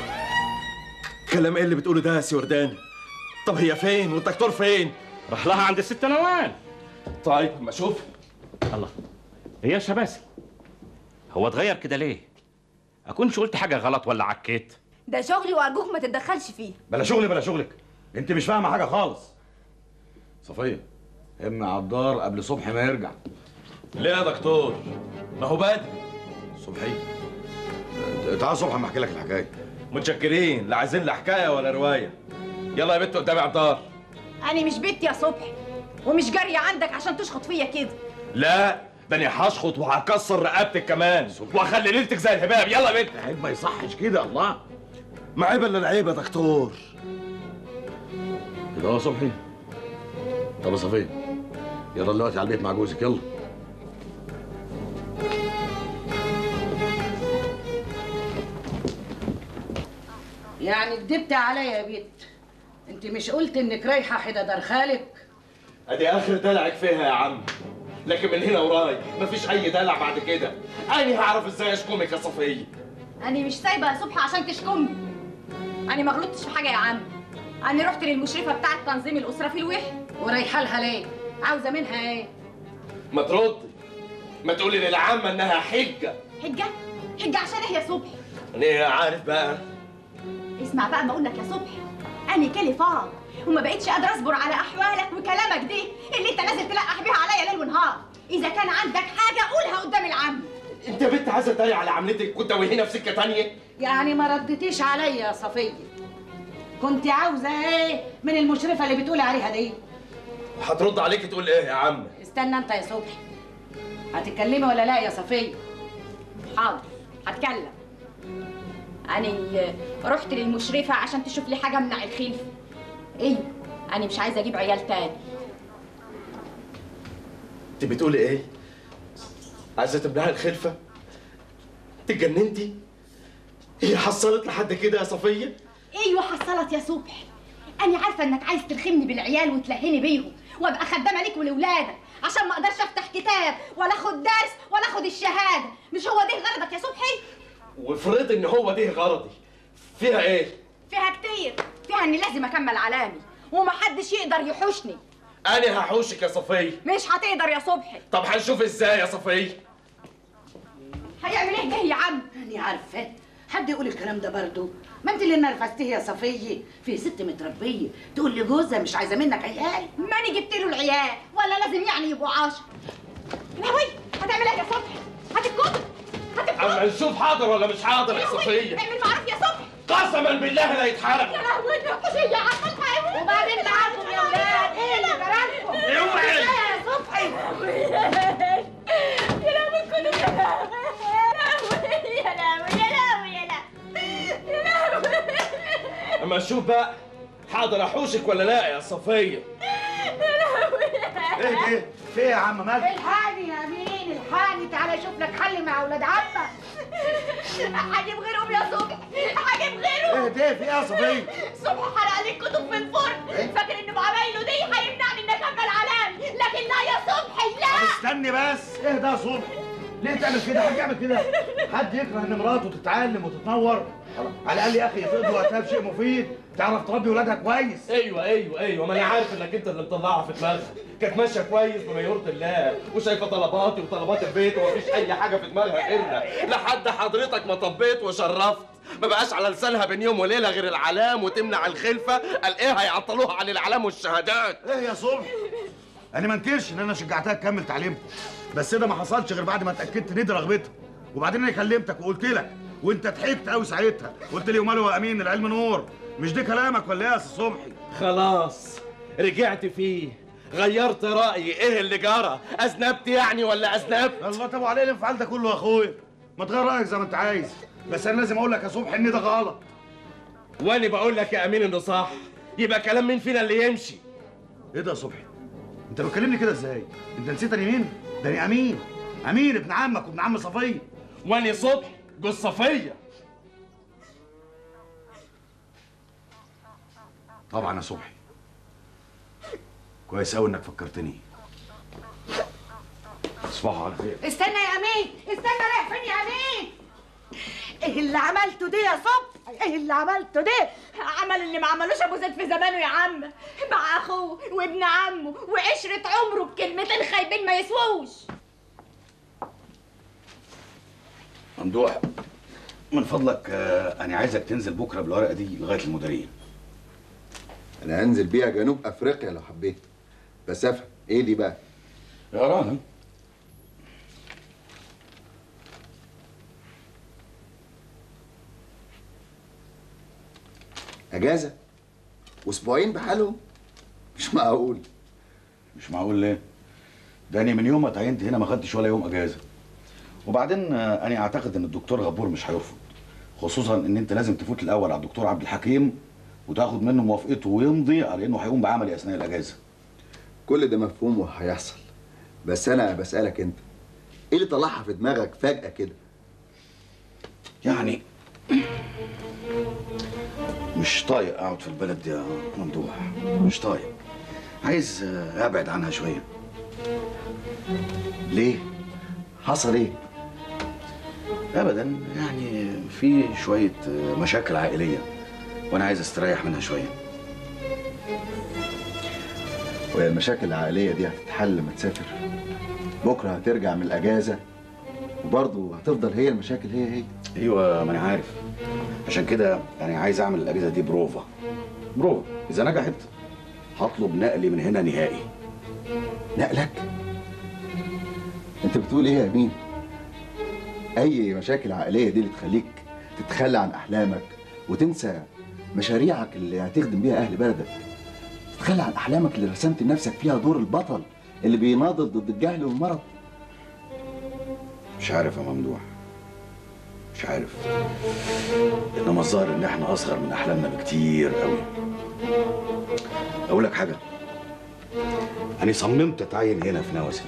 كلام ايه اللي بتقوله ده يا سي ورداني طب هي فين والدكتور فين راح لها عند الست نوال طيب ما اشوف الله هي يا شباسي هو اتغير كده ليه اكونش قلت حاجه غلط ولا عكيت ده شغلي وارجوك ما تتدخلش فيه بلا شغلي بلا شغلك انت مش فاهمه حاجه خالص صفيه ام عدار قبل صبحي ما يرجع ليه يا دكتور ما هو بادئ صبحي تعال صبحي اما احكي لك الحكايه متشكرين لا عايزين لا حكايه ولا روايه يلا يا بنت قدامي عطار انا مش بنت يا صبحي ومش جاريه عندك عشان تشخط فيا كده لا ده انا هشخط وهكسر رقبتك كمان واخلي ليلتك زي الهباب يلا يا بنت عيب ما يصحش كده الله ما عيب الا العيب يا دكتور كده هو صبحي طب يا صفيه يلا دلوقتي على البيت مع جوزك يلا يعني كدبت عليا يا بنت انت مش قلت انك رايحه حدا دار خالك ادي اخر دلعك فيها يا عم لكن من هنا ورايح مفيش اي دلع بعد كده انا هعرف ازاي اشكمك يا صفيه انا مش سايبه يا صبحي عشان تشكمني انا ما غلطتش في حاجه يا عم انا رحت للمشرفه بتاعه تنظيم الاسره في الوحده ورايحه لها ليه عاوزه منها ايه ما تردي ما تقولي للعامه انها حجه حجه حجه عشان ايه يا صبحي انا عارف بقى اسمع بقى ما اقول لك يا صبحي انا كلي فاض وما بقتش قادره اصبر على احوالك وكلامك دي اللي انت نازل تلقح بيها عليا ليل ونهار اذا كان عندك حاجه قولها قدام العم انت يا بنت عايزه تداري على عملتك وتوهينا في سكه تانية يعني ما ردتيش عليا يا صفيه كنت عاوزه ايه من المشرفه اللي بتقولي عليها دي هترد عليك تقول ايه يا عم استنى انت يا صبحي هتتكلمي ولا لا يا صفيه حاضر هتكلم انا رحت للمشرفه عشان تشوف لي حاجه امنع الخلف ايوه انا مش عايزه اجيب عيال تاني انت بتقولي ايه عايزه تمنعي الخلفه انت اتجننتي هي حصلت لحد كده يا صفيه ايوه حصلت يا صبحي انا عارفه انك عايز تلخمني بالعيال وتلهيني بيهم وابقى خدامه ليك ولولادك عشان ما اقدرش افتح كتاب ولا اخد درس ولا اخد الشهاده مش هو ده غرضك يا صبحي وافرض ان هو ده غرضي فيها ايه فيها كتير فيها اني لازم اكمل علامي ومحدش يقدر يحوشني انا هحوشك يا صفيه مش هتقدر يا صبحي طب هنشوف ازاي يا صفيه هيعمل ايه ده يا عم انا عارفه حد يقول الكلام ده برضه ما انت اللي نرفزتيه يا صفيه في ست متربيه تقول لجوزها مش عايزه منك عيال ماني جبت له العيال ولا لازم يعني يبقوا عشر ناوي هتعمل ايه يا صبحي هتتكتب اما نشوف حاضر ولا مش حاضر يا صفيه اعمل معروف يا صبحي قسما بالله لا يتحرق يا لهوي انت يا عم الحقيقة وبعدين معاكم يا ولاد ايه اللي جرالكم اوعي. يا صبحي يا لهوي الكتب يا لهوي يا لهوي يا لهوي يا لهوي يا لهوي اما نشوف بقى حاضر احوشك ولا لا يا صفيه يا لهوي ايه ايه في ايه يا عم مالك الحقني يا امين الحقني تعالى اشوف لك حل مع اولاد عمك هجيب غيرهم يا صبحي هجيب غيرهم ايه ده في ايه يا صفيه صبحي حرق لي الكتب في الفرن فاكر ان بعمايله دي هيمنعني ان اكمل علامي لكن لا يا صبحي لا استني بس اهدى يا صبحي ليه تعمل كده حد يعمل كده حد يكره ان مراته تتعلم وتتنور على الاقل يا اخي يفرض وقتها بشيء مفيد تعرف تربي ولادها كويس ايوه ايوه ايوه ما انا عارف انك انت اللي مطلعها في دماغها كانت ماشيه كويس بما يرضي الله وشايفه طلباتي وطلبات البيت ومفيش اي حاجه في دماغها غيرنا لحد حضرتك ما طبيت وشرفت ما بقاش على لسانها بين يوم وليله غير العلام وتمنع الخلفه قال ايه هيعطلوها عن العلام والشهادات ايه يا صبحي انا ما انكرش ان انا شجعتها تكمل تعليمها بس ده ما حصلش غير بعد ما اتاكدت ان دي رغبتها وبعدين انا كلمتك وقلت لك وانت ضحكت قوي ساعتها قلت لي وماله يا امين العلم نور مش ده كلامك ولا ايه يا أستاذ صبحي خلاص رجعت فيه غيرت رايي ايه اللي جرى اذنبت يعني ولا اذنبت الله طب عليه الانفعال ده كله يا اخويا ما تغير رايك زي ما انت عايز بس انا لازم اقول لك يا صبحي ان ده غلط وانا بقول لك يا امين انه صح يبقى كلام مين فينا اللي يمشي ايه ده يا صبحي انت بتكلمني كده ازاي انت نسيت انا مين ده انا امين امين ابن عمك وابن عم صفيه واني صبحي جوز صفيه طبعا يا صبحي كويس قوي انك فكرتني تصبحوا على خير استنى يا امين استنى رايح فين يا امين ايه اللي عملته ده يا صبحي ايه اللي عملته ده عمل اللي ما عملوش ابو زيد في زمانه يا عم مع اخوه وابن عمه وعشره عمره بكلمتين خايبين ما يسووش ممدوح من فضلك آه، انا عايزك تنزل بكره بالورقه دي لغايه المديرين انا هنزل بيها جنوب افريقيا لو حبيت بس افهم ايه دي بقى اقراها اجازه واسبوعين بحالهم مش معقول مش معقول ليه ده انا من يوم ما اتعينت هنا ما خدتش ولا يوم اجازه وبعدين آه، انا اعتقد ان الدكتور غبور مش هيرفض خصوصا ان انت لازم تفوت الاول على الدكتور عبد الحكيم وتاخد منه موافقته ويمضي على انه هيقوم بعملي اثناء الاجازه كل ده مفهوم وهيحصل بس انا بسالك انت ايه اللي طلعها في دماغك فجاه كده يعني مش طايق اقعد في البلد دي يا ممدوح مش طايق عايز آه، ابعد عنها شويه ليه حصل ايه ابدا يعني في شويه آه، مشاكل عائليه وانا عايز استريح منها شويه وهي المشاكل العائليه دي هتتحل لما تسافر بكره هترجع من الاجازه وبرضه هتفضل هي المشاكل هي هي ايوه ما انا عارف عشان كده يعني عايز اعمل الاجازه دي بروفا بروفا اذا نجحت هطلب نقلي من هنا نهائي نقلك انت بتقول ايه يا امين اي مشاكل عائليه دي اللي تخليك تتخلى عن احلامك وتنسى مشاريعك اللي هتخدم بيها اهل بلدك تتخلى عن احلامك اللي رسمت لنفسك فيها دور البطل اللي بيناضل ضد الجهل والمرض مش عارف يا ممدوح مش عارف انما الظاهر ان احنا اصغر من احلامنا بكتير قوي اقول لك حاجه انا صممت اتعين هنا في نوسي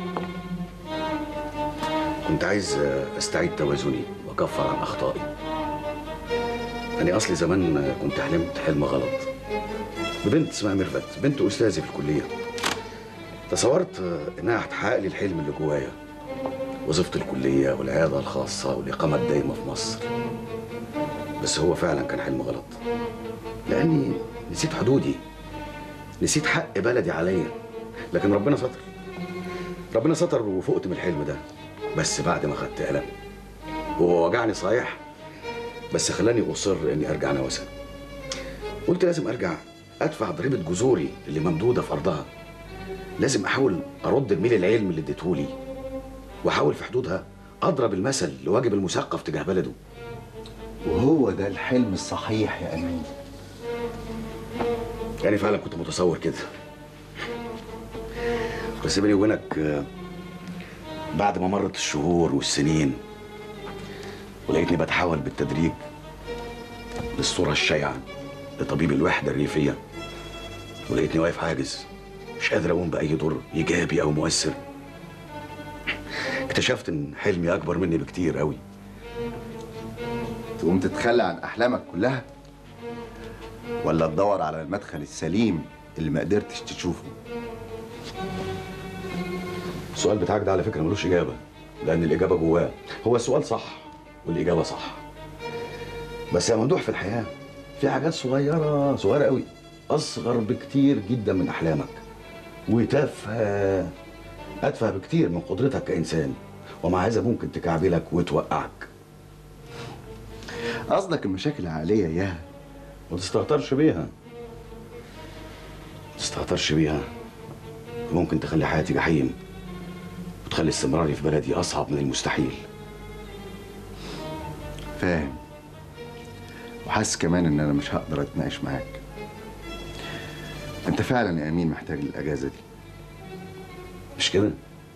كنت عايز آه، استعيد توازني واكفر عن اخطائي انا اصلي زمان آه، كنت حلمت حلم غلط ببنت اسمها ميرفت بنت استاذي في الكليه تصورت آه، انها هتحقق لي الحلم اللي جوايا وظيفة الكلية والعيادة الخاصة والإقامة الدائمة في مصر بس هو فعلا كان حلم غلط لأني نسيت حدودي نسيت حق بلدي عليا لكن ربنا ستر ربنا ستر وفقت من الحلم ده بس بعد ما خدت ألم هو وجعني صحيح بس خلاني أصر إني أرجع نوسة قلت لازم أرجع أدفع ضريبة جذوري اللي ممدودة في أرضها لازم أحاول أرد جميل العلم اللي اديتهولي واحاول في حدودها اضرب المثل لواجب المثقف تجاه بلده وهو ده الحلم الصحيح يا امين يعني فعلا كنت متصور كده بس بيني وبينك آه، بعد ما مرت الشهور والسنين ولقيتني بتحول بالتدريج للصورة الشائعة لطبيب الوحدة الريفية ولقيتني واقف عاجز مش قادر أقوم بأي دور إيجابي أو مؤثر اكتشفت إن حلمي أكبر مني بكتير قوي تقوم تتخلى عن احلامك كلها ولا تدور على المدخل السليم اللي ما قدرتش تشوفه السؤال بتاعك ده على فكرة ملوش إجابة لأن الإجابة جواه هو السؤال صح والإجابة صح بس يا ممدوح في الحياة في حاجات صغيرة صغيرة قوي أصغر بكتير جدا من أحلامك وتافهة أتفه بكتير من قدرتك كإنسان ومع هذا ممكن تكعبلك وتوقعك قصدك المشاكل العائليه ياها ما تستهترش بيها ما تستهترش بيها ممكن تخلي حياتي جحيم وتخلي استمراري في بلدي أصعب من المستحيل فاهم وحاسس كمان ان انا مش هقدر اتناقش معاك انت فعلا يا امين محتاج الاجازه دي مش كده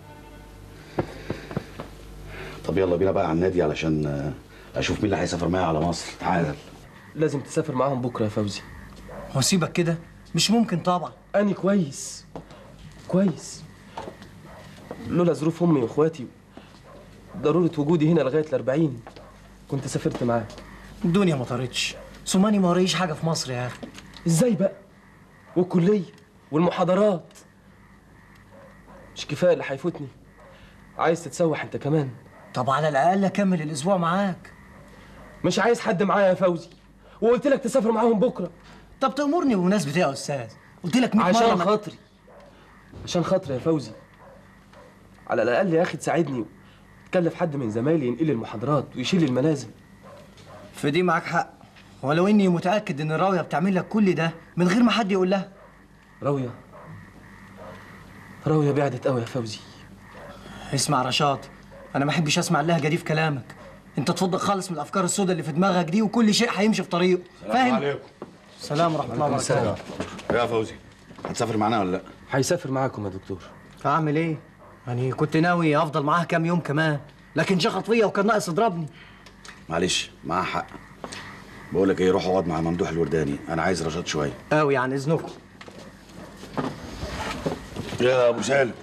طب يلا بينا بقى على النادي علشان آه، اشوف مين اللي هيسافر معايا على مصر تعال لازم تسافر معاهم بكره يا فوزي هو سيبك كده مش ممكن طبعا أني كويس كويس لولا ظروف أمي وإخواتي ضرورة وجودي هنا لغاية الأربعين كنت سافرت معاه الدنيا ما طارتش سوماني ما وريش حاجه في مصر يا اخي إزاي بقى؟ والكلية والمحاضرات مش كفاية اللي هيفوتني عايز تتسوح أنت كمان طب على الاقل اكمل الاسبوع معاك مش عايز حد معايا يا فوزي وقلت لك تسافر معاهم بكرة طب تأمرني بمناسبة ايه يا استاذ قلت لك 100 عشان مره ما- خاطري عشان خاطري يا فوزي على الأقل يا أخي تساعدني تكلف حد من زمايلي ينقل لي المحاضرات ويشيل الملازم في دي معاك حق ولو اني متاكد ان راويه بتعمل لك كل ده من غير ما حد يقول لها راوية راوية بعدت قوي يا فوزي اسمع رشاد انا ما احبش اسمع اللهجه دي في كلامك انت تفضل خالص من الافكار السوداء اللي في دماغك دي وكل شيء هيمشي في طريقه فاهم عليكم سلام ورحمه الله وبركاته يا فوزي هتسافر معانا ولا لا؟ هيسافر معاكم يا دكتور هعمل ايه يعني كنت ناوي افضل معاه كام يوم كمان لكن شخط فيا وكان ناقص يضربني معلش معاه حق بقول لك ايه روح اقعد مع ممدوح الورداني انا عايز رشاد شويه قوي عن اذنكم يا ابو سالم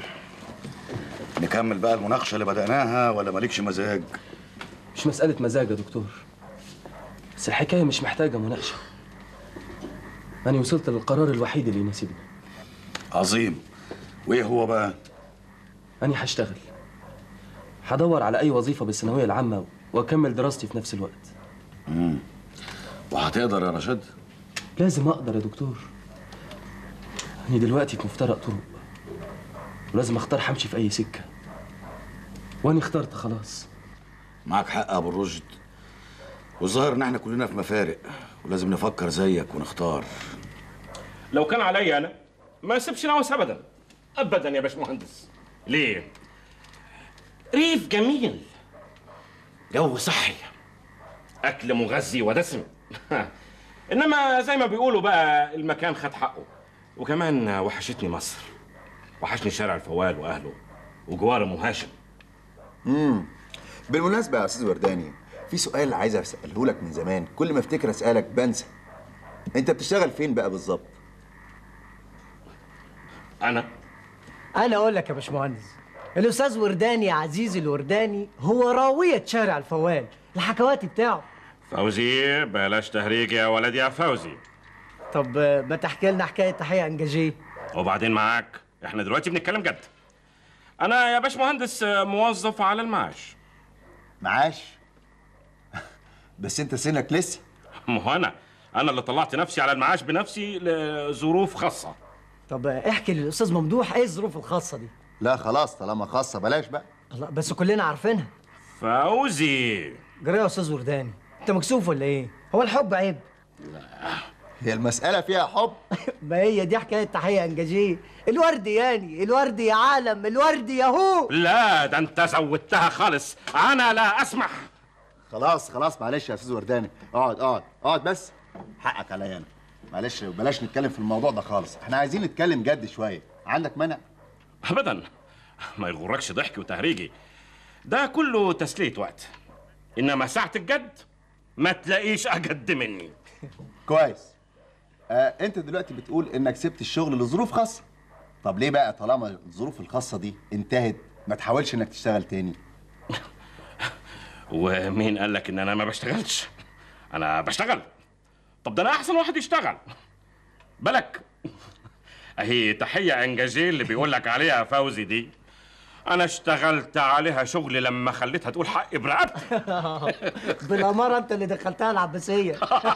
نكمل بقى المناقشه اللي بدأناها ولا مالكش مزاج مش مسألة مزاج يا دكتور بس الحكاية مش محتاجة مناقشة أنا وصلت للقرار الوحيد اللي يناسبني عظيم وايه هو بقى أنا هشتغل هدور على أي وظيفة بالثانوية العامة وأكمل دراستي في نفس الوقت امم وهتقدر يا رشاد لازم أقدر يا دكتور أنا دلوقتي في مفترق طرق ولازم أختار همشي في أي سكة وأنا اخترت خلاص معاك حق يا ابو الرشد والظاهر ان احنا كلنا في مفارق ولازم نفكر زيك ونختار لو كان عليا انا ما اسيبش ناوس ابدا ابدا يا باشمهندس ليه ريف جميل جو صحي اكل مغذي ودسم انما زي ما بيقولوا بقى المكان خد حقه وكمان وحشتني مصر وحشني شارع الفوال واهله وجوار ام هاشم امم بالمناسبة يا أستاذ ورداني في سؤال عايز أسأله لك من زمان كل ما أفتكر أسألك بنسى أنت بتشتغل فين بقى بالظبط؟ انا انا اقول لك يا باشمهندس الاستاذ ورداني عزيزي الورداني هو راويه شارع الفوال الحكواتي بتاعه فوزي بلاش تهريج يا ولد يا فوزي طب آه، ما تحكي لنا حكايه تحيه انجاجيه وبعدين معاك احنا دلوقتي بنتكلم جد انا يا باشمهندس موظف على المعاش معاش بس أنت سنك لسه ما هو انا انا اللي طلعت نفسي على المعاش بنفسي لظروف خاصه طب آه، احكي للاستاذ ممدوح ايه الظروف الخاصه دي لا خلاص طالما خاصة بلاش بقى الله بس كلنا عارفينها فوزي جرى يا استاذ ورداني انت مكسوف ولا ايه هو الحب عيب هي المسألة فيها حب ما هي دي حكايه تحيه انجاجيه الورد يعني الورد يا عالم الورد يا هو لا ده انت زودتها خالص انا لا اسمح خلاص خلاص معلش يا أستاذ ورداني اقعد اقعد اقعد بس حقك عليا أنا معلش بلاش نتكلم في الموضوع ده خالص احنا عايزين نتكلم جد شوية عندك مانع؟ ابدا ما يغركش ضحكي وتهريجي ده كله تسليه وقت انما ساعه الجد ما تلاقيش اجد مني كويس آه انت دلوقتي بتقول انك سبت الشغل لظروف خاصه طب ليه بقى طالما الظروف الخاصه دي انتهت ما تحاولش انك تشتغل تاني ومين قال لك ان انا ما بشتغلش انا بشتغل طب ده انا احسن واحد يشتغل بالك اهي تحيه انجاجيه اللي بيقول لك عليها يا فوزي دي انا اشتغلت عليها شغل لما خليتها تقول حقي برقبتي بالاماره انت اللي دخلتها العباسيه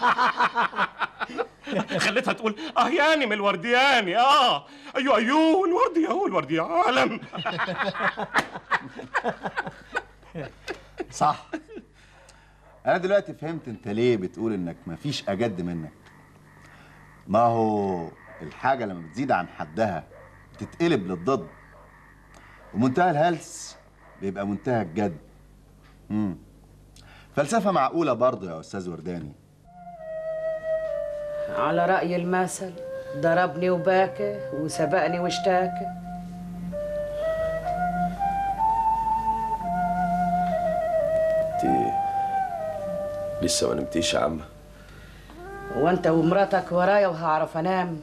خليتها تقول اه ياني من الوردياني اه ايوه ايوه الوردي اهو الوردي عالم صح انا دلوقتي فهمت انت ليه بتقول انك مفيش اجد منك ما هو الحاجه لما بتزيد عن حدها بتتقلب للضد ومنتهى الهلس بيبقى منتهى الجد امم فلسفه معقوله برضه يا استاذ ورداني على رأي المثل ضربني وباكى وسبقني واشتاكى انت لسه ما نمتيش يا عمه وانت ومراتك ورايا وهعرف انام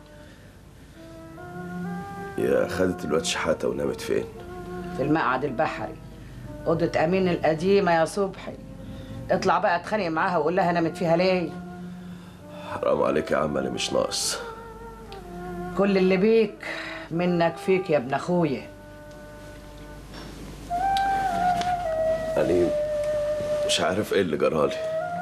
يا خدت الواد شحاته ونامت فين في المقعد البحري أوضة أمين القديمة يا صبحي اطلع بقى اتخانق معاها وقول لها نامت فيها ليه حرام عليك يا عم انا مش ناقص كل اللي بيك منك فيك يا ابن اخويا انا مش عارف ايه اللي جرالي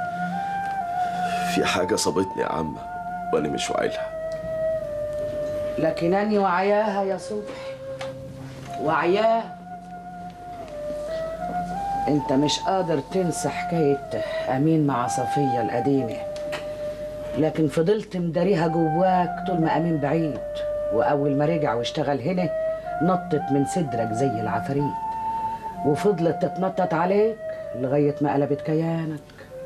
في حاجه صابتني يا عم وانا مش واعيلها لكن اني وعياها يا صبحي وعياه انت مش قادر تنسى حكاية امين مع صفية القديمة لكن فضلت مداريها جواك طول ما امين بعيد واول ما رجع واشتغل هنا نطت من صدرك زي العفاريت وفضلت تتنطط عليك لغاية ما قلبت كيانك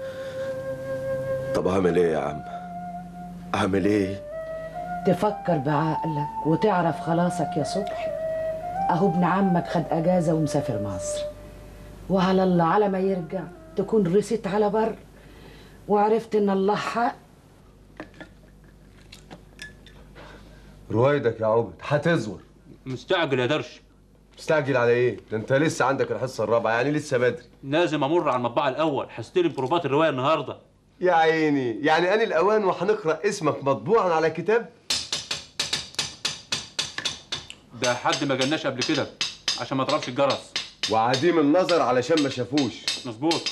طب اعمل ايه يا عم اعمل ايه تفكر بعقلك وتعرف خلاصك يا صبحي اهو ابن عمك خد اجازه ومسافر مصر وعلى الله على ما يرجع تكون رست على بر وعرفت ان الله حق رويدك يا عبد هتزور مستعجل يا درش مستعجل على ايه؟ ده انت لسه عندك الحصه الرابعه يعني لسه بدري لازم امر على المطبعه الاول هستلم بروفات الروايه النهارده يا عيني يعني اني الاوان وهنقرا اسمك مطبوعا على كتاب ده حد ما جالناش قبل كده عشان ما تضربش الجرس وعديم النظر علشان ما شافوش مظبوط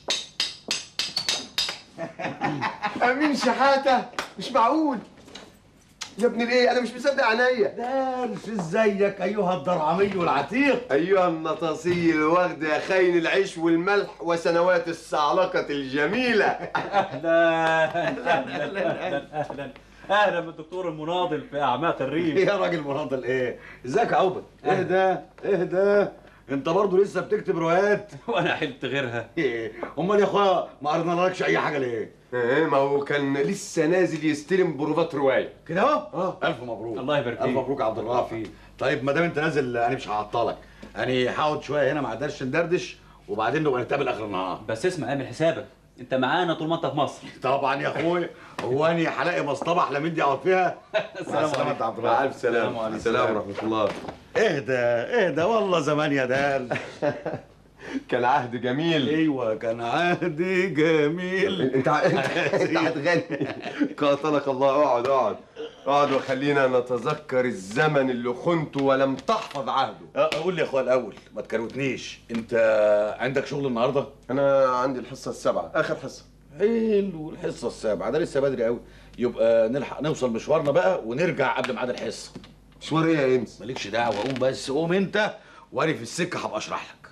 امين شحاته مش معقول يا ابن الايه انا مش مصدق عينيا دارس ازيك ايها الدرعمي العتيق ايها النطاسي الوغد يا خاين العيش والملح وسنوات الصعلقه الجميله اهلا اهلا اهلا اهلا اهلا بالدكتور المناضل في اعماق الريف يا راجل مناضل ايه ازيك يا عوبد اهدى اهدى انت برضه لسه بتكتب روايات وانا حلت غيرها إيه، امال يا اخويا ما قرينالكش اي حاجه ليه ايه ما هو كان لسه نازل يستلم بروفات روايه كده اهو اه الف مبروك الله يبارك الف فيك. مبروك يا عبد الرافع طيب ما دام انت نازل انا مش هعطلك انا هقعد شويه هنا مع درش ندردش وبعدين نبقى نتقابل اخر النهار بس اسمع اعمل حسابك انت معانا طول ما انت في مصر طبعا يا اخويا هو اني هلاقي مصطبه احلى من دي اقعد فيها السلام عليكم عليكم. عبد الرافع الف سلام السلام ورحمه الله اهدى اهدى والله زمان يا دال كان عهد جميل ايوه كان عهد جميل انت انت هتغني قاتلك الله اقعد اقعد اقعد وخلينا نتذكر الزمن اللي خنته ولم تحفظ عهده أه، قول لي يا اخويا الاول ما تكروتنيش انت عندك شغل النهارده انا عندي الحصه السابعه اخر حصه حلو الحصه السابعه ده لسه بدري قوي يبقى نلحق نوصل مشوارنا بقى ونرجع قبل ميعاد الحصه مشوار ايه يا انس مالكش دعوه قوم بس قوم انت وانا في السكه هبقى اشرح لك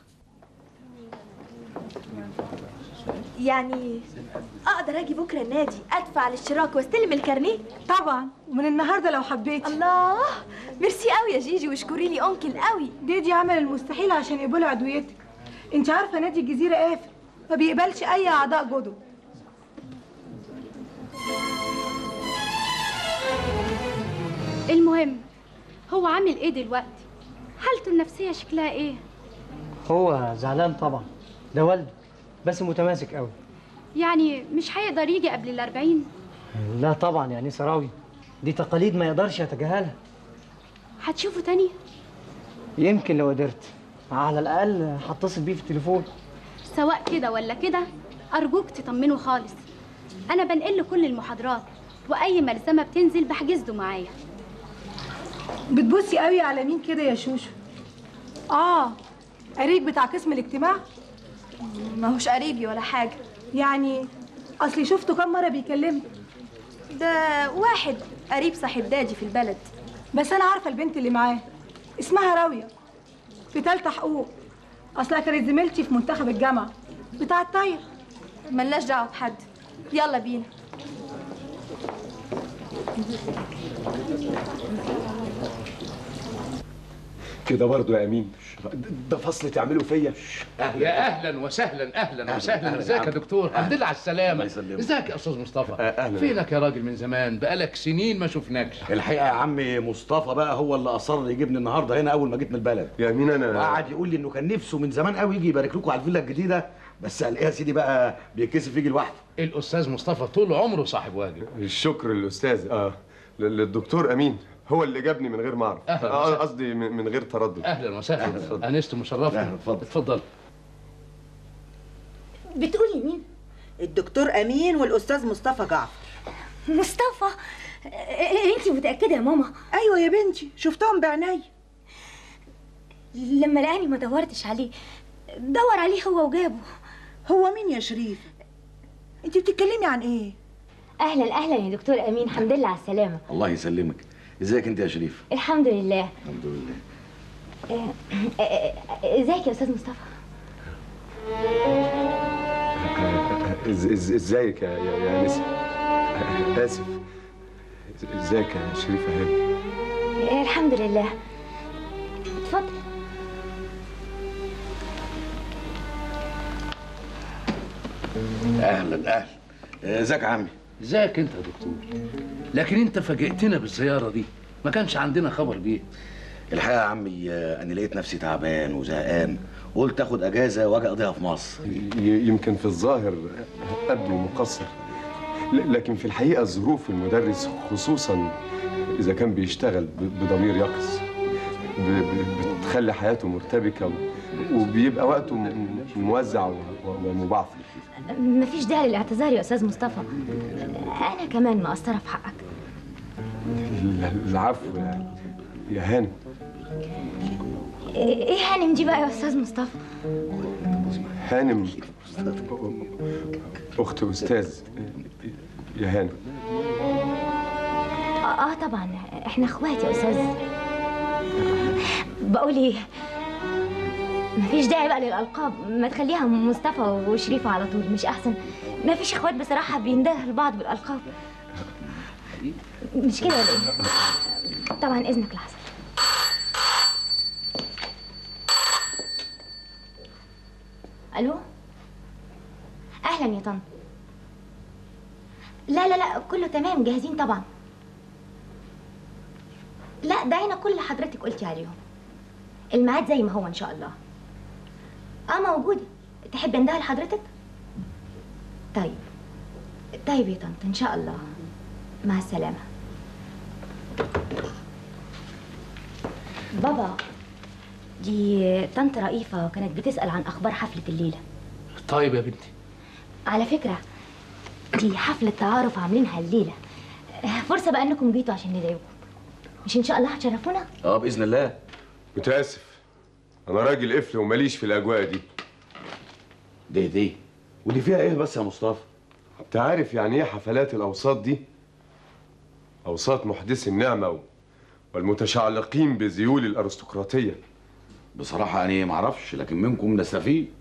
يعني اقدر اجي بكره النادي ادفع الاشتراك واستلم الكارنيه طبعا ومن النهارده لو حبيتي الله ميرسي قوي يا جيجي واشكري لي انكل قوي ديدي عمل المستحيل عشان يقبلوا عضويتك انت عارفه نادي الجزيره قافل ما بيقبلش اي اعضاء جدد المهم هو عامل ايه دلوقتي حالته النفسية شكلها ايه هو زعلان طبعا ده والده بس متماسك قوي يعني مش هيقدر يجي قبل الأربعين لا طبعا يعني سراوي دي تقاليد ما يقدرش يتجاهلها هتشوفه تاني يمكن لو قدرت على الاقل هتصل بيه في التليفون سواء كده ولا كده أرجوك تطمنه خالص أنا بنقل له كل المحاضرات وأي ملزمة بتنزل بحجز له معايا بتبصي قوي على مين كده يا شوشو اه قريب بتاع قسم الاجتماع ما هوش قريبي ولا حاجه يعني اصلي شفته كم مره بيكلمني ده واحد قريب صاحب دادي في البلد بس انا عارفه البنت اللي معاه اسمها راويه في تالتة حقوق اصلها كانت زميلتي في منتخب الجامعه بتاع الطاير ملناش دعوه بحد يلا بينا كده برضه يا امين ده فصل تعمله فيا يا اهلا وسهلا اهلا وسهلا ازيك يا دكتور الحمد لله على السلامه ازيك يا استاذ مصطفى أهلاً. فينك يا راجل من زمان بقالك سنين ما شفناكش الحقيقه يا عمي مصطفى بقى هو اللي اصر يجيبني النهارده هنا اول ما جيت من البلد يا امين انا وقعد يقول لي انه كان نفسه من زمان قوي يجي يبارك لكم على الفيلا الجديده بس قال ايه يا سيدي بقى بيتكسف يجي لوحده الاستاذ مصطفى طول عمره صاحب واجب الشكر للاستاذ اه لل- للدكتور امين هو اللي جابني من غير ما اعرف أهلاً آه، وسهلاً. قصدي من من غير تردد اهلا وسهلا انست مشرفه اتفضل اتفضل بتقولي مين؟ الدكتور أمين والأستاذ مصطفى جعفر مصطفى انت متاكده يا ماما أيوة يا بنتي شفتهم بعيني لما لقاني ما دورتش عليه دور عليه هو وجابه هو مين يا شريف؟ أنت بتتكلمي عن إيه؟ اهلا اهلا يا دكتور امين الحمد لله على السلامه الله يسلمك ازيك انت يا شريف الحمد لله الحمد لله آه، آه، آه، ازيك يا استاذ مصطفى إز- إز- ازيك يا يا يا نسا اسف ازيك يا شريفه هاني الحمد لله اتفضل اهلا اهلا ازيك يا عمي ازيك انت يا دكتور لكن انت فاجئتنا بالزياره دي ما كانش عندنا خبر بيه الحقيقه يا عمي آه، انا لقيت نفسي تعبان وزهقان قلت اخد اجازه واجي اقضيها في مصر ي- يمكن في الظاهر ابدو مقصر ل- لكن في الحقيقه ظروف المدرس خصوصا اذا كان بيشتغل ب- بضمير يقظ ب- ب- بتخلي حياته مرتبكه و- وبيبقى وقته م- موزع و- و- ومبعثر مفيش داعي للاعتذار يا استاذ مصطفى انا كمان مقصره في حقك ال- العفو يا يا هاني ايه هانم دي بقى يا استاذ مصطفى هانم اخت استاذ يا هانم اه, آه طبعا احنا اخوات يا استاذ بقول ايه مفيش داعي بقى للالقاب ما تخليها مصطفى وشريفه على طول مش احسن مفيش اخوات بصراحه بيندهوا لبعض بالالقاب مش كده ولا ايه طبعا اذنك لحظه الو اهلا يا طنط لا لا لا كله تمام جاهزين طبعا لا ده هنا كل اللي حضرتك قلتي عليهم الميعاد زي ما هو ان شاء الله اه موجوده تحب انده لحضرتك طيب طيب يا طنط ان شاء الله مع السلامه بابا دي طنط رئيفه كانت بتسال عن اخبار حفله الليله طيب يا بنتي على فكره دي حفله تعارف عاملينها الليله فرصه بقى انكم جيتوا عشان نضايقكم مش ان شاء الله هتشرفونا اه باذن الله متاسف انا راجل قفل وماليش في الاجواء دي دي دي ودي فيها ايه بس يا مصطفى انت عارف يعني ايه حفلات الاوساط دي اوساط محدثي النعمه و- والمتشعلقين بذيول الارستقراطيه بصراحه انا ما اعرفش لكن منكم نستفيد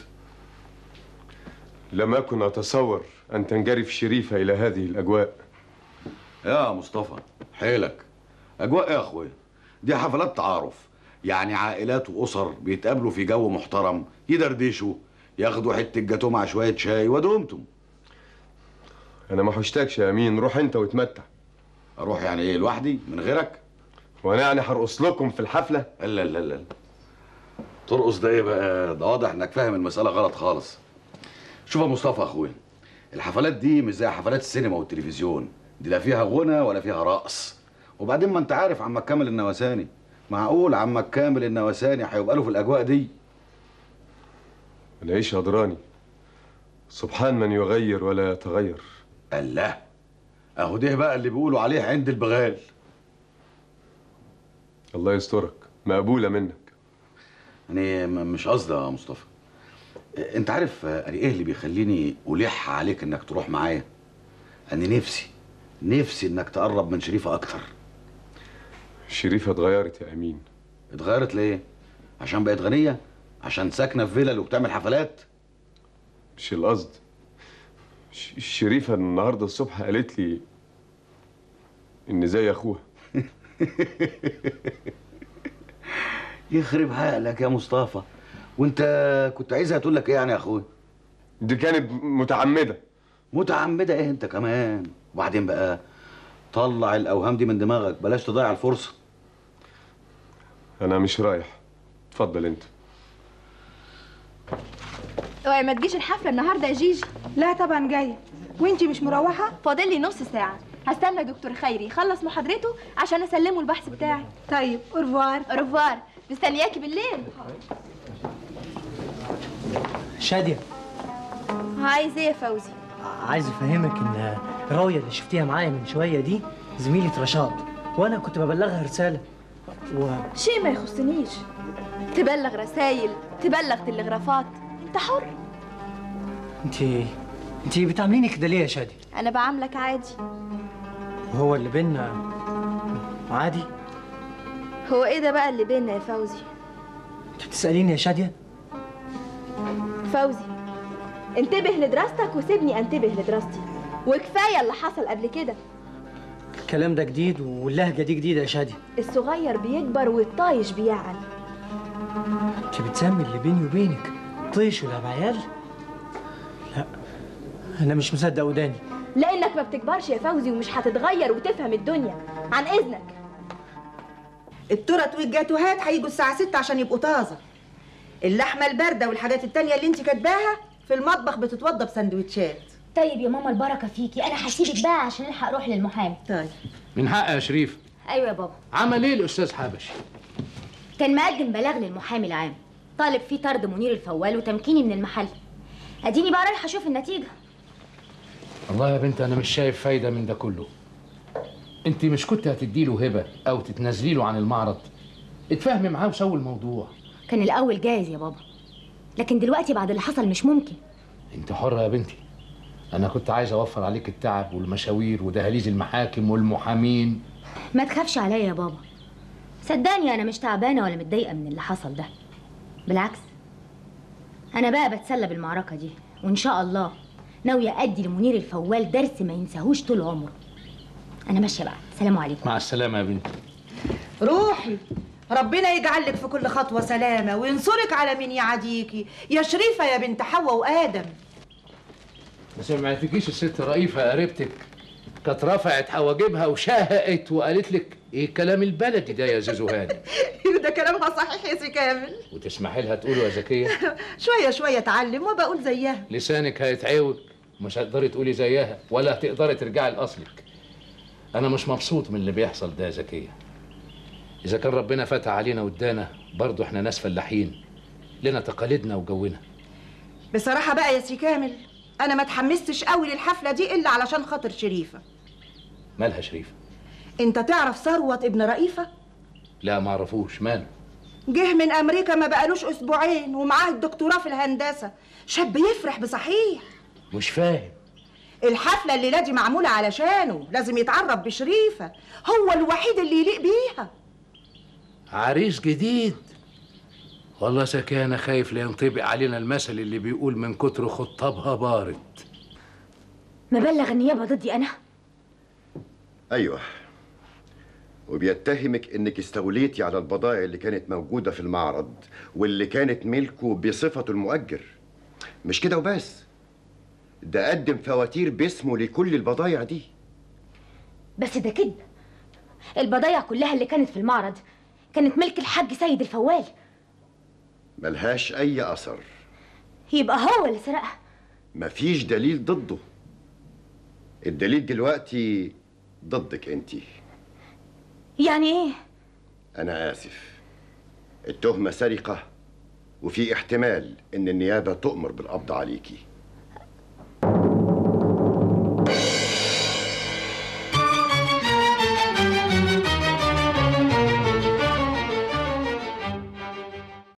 لم اكن اتصور ان تنجرف شريفه الى هذه الاجواء يا مصطفى حيلك اجواء ايه يا اخويا دي حفلات تعارف يعني عائلات واسر بيتقابلوا في جو محترم يدردشوا ياخدوا حته جاتوه مع شويه شاي ودمتم انا ما حشتكش يا امين روح انت واتمتع اروح يعني ايه لوحدي من غيرك وانا يعني هرقص لكم في الحفله لا لا لا ترقص ده ايه بقى ده واضح انك فاهم المساله غلط خالص شوف يا مصطفى اخويا الحفلات دي مش زي حفلات السينما والتلفزيون دي لا فيها غنى ولا فيها رقص وبعدين ما انت عارف عمك كامل النواساني معقول عمك كامل النواساني هيبقى له في الاجواء دي انا ايش ادراني سبحان من يغير ولا يتغير الله اهو ده بقى اللي بيقولوا عليه عند البغال الله يسترك مقبوله منك يعني م- مش قصدي يا مصطفى إيه، انت عارف آه، أنا ايه اللي بيخليني الح عليك انك تروح معايا انا نفسي نفسي انك تقرب من شريفه اكتر شريفه اتغيرت يا امين اتغيرت ليه عشان بقت غنيه عشان ساكنه في فيلل وبتعمل حفلات مش القصد ش- شريفه النهارده الصبح قالت لي ان زي اخوها يخرب عقلك يا مصطفى وانت كنت عايزها تقول لك ايه يعني يا اخويا دي كانت متعمده متعمده ايه انت كمان وبعدين بقى طلع الاوهام دي من دماغك بلاش تضيع الفرصه انا مش رايح اتفضل انت اوعي ما تجيش الحفله النهارده يا جيجي لا طبعا جايه وانتي مش مروحه فاضل لي نص ساعه هستنى دكتور خيري يخلص محاضرته عشان اسلمه البحث بتاعي طيب اورفوار اورفوار مستنياكي بالليل شادية عايز ايه يا فوزي عايز افهمك ان راوية اللي شفتيها معايا من شوية دي زميلة رشاد وانا كنت ببلغها رسالة و شيء ما يخصنيش تبلغ رسايل تبلغ تلغرافات انت حر انت انت بتعامليني كده ليه يا شادية؟ انا بعاملك عادي هو اللي بينا عادي؟ هو ايه ده بقى اللي بينا يا فوزي انت بتسأليني يا شادية؟ فوزي انتبه لدراستك وسيبني انتبه لدراستي وكفايه اللي حصل قبل كده الكلام ده جديد واللهجه دي جديده يا شادي الصغير بيكبر والطايش بيعل انت بتسمي اللي بيني وبينك طيش ولا بعيال لا انا مش مصدق وداني لانك ما بتكبرش يا فوزي ومش هتتغير وتفهم الدنيا عن اذنك الترط والجاتوهات هيجوا الساعة 6 عشان يبقوا طازة اللحمة الباردة والحاجات التانية اللي انت كاتباها في المطبخ بتتوضى بسندوتشات طيب يا ماما البركه فيكي انا هسيبك بقى عشان الحق اروح للمحامي طيب من حق يا شريف ايوه يا بابا عمل ايه الاستاذ حبشي كان مقدم بلاغ للمحامي العام طالب فيه طرد منير الفوال وتمكيني من المحل اديني بقى رايحه اشوف النتيجه والله يا بنت انا مش شايف فايده من ده كله انت مش كنت هتدي له هبه او تتنازلي له عن المعرض اتفاهمي معاه وسوي الموضوع كان الاول جايز يا بابا لكن دلوقتي بعد اللي حصل مش ممكن انت حره يا بنتي انا كنت عايز اوفر عليك التعب والمشاوير ودهاليز المحاكم والمحامين ما تخافش عليا يا بابا صدقني انا مش تعبانه ولا متضايقه من اللي حصل ده بالعكس انا بقى بتسلى بالمعركه دي وان شاء الله ناويه ادي لمنير الفوال درس ما ينساهوش طول عمره انا ماشيه بقى سلام عليكم مع السلامه يا بنتي روحي ربنا يجعلك في كل خطوة سلامة وينصرك على من يعاديكي يا شريفة يا بنت حواء وآدم ما سمعتكيش الست رئيفه قريبتك كانت رفعت حواجبها وشهقت وقالت لك ايه الكلام البلدي ده يا زيزو هاني ده كلامها صحيح يا سي كامل وتسمحي لها تقوله يا زكيه شوية شوية اتعلم وبقول زيها لسانك هيتعوج مش هتقدري تقولي زيها ولا هتقدري ترجعي لاصلك انا مش مبسوط من اللي بيحصل ده يا زكيه اذا كان ربنا فتح علينا وادانا برضه احنا ناس فلاحين لنا تقاليدنا وجونا بصراحة بقى يا سي كامل أنا ما اتحمستش قوي للحفلة دي إلا علشان خاطر شريفة مالها شريف أنت تعرف ثروت ابن رئيفة؟ لا ما اعرفوش ماله جه من أمريكا ما بقالوش أسبوعين ومعاه الدكتوراه في الهندسة شاب يفرح بصحيح مش فاهم الحفلة الليلة دي معمولة علشانه لازم يتعرف بشريفة هو الوحيد اللي يليق بيها عريس جديد والله زكيه انا خايف لا ينطبق علينا المثل اللي بيقول من كتر خطابها بارد مبلغ النيابه ضدي انا ايوه وبيتهمك انك استوليتي على البضائع اللي كانت موجوده في المعرض واللي كانت ملكه بصفته المؤجر مش كده وبس ده قدم فواتير باسمه لكل البضائع دي بس ده كذب البضايع كلها اللي كانت في المعرض كانت ملك الحاج سيد الفوال ملهاش اي اثر يبقى هو اللي سرقها مفيش دليل ضده الدليل دلوقتي ضدك انتي يعني ايه انا اسف التهمه سرقه وفي احتمال ان النيابه تؤمر بالقبض عليكي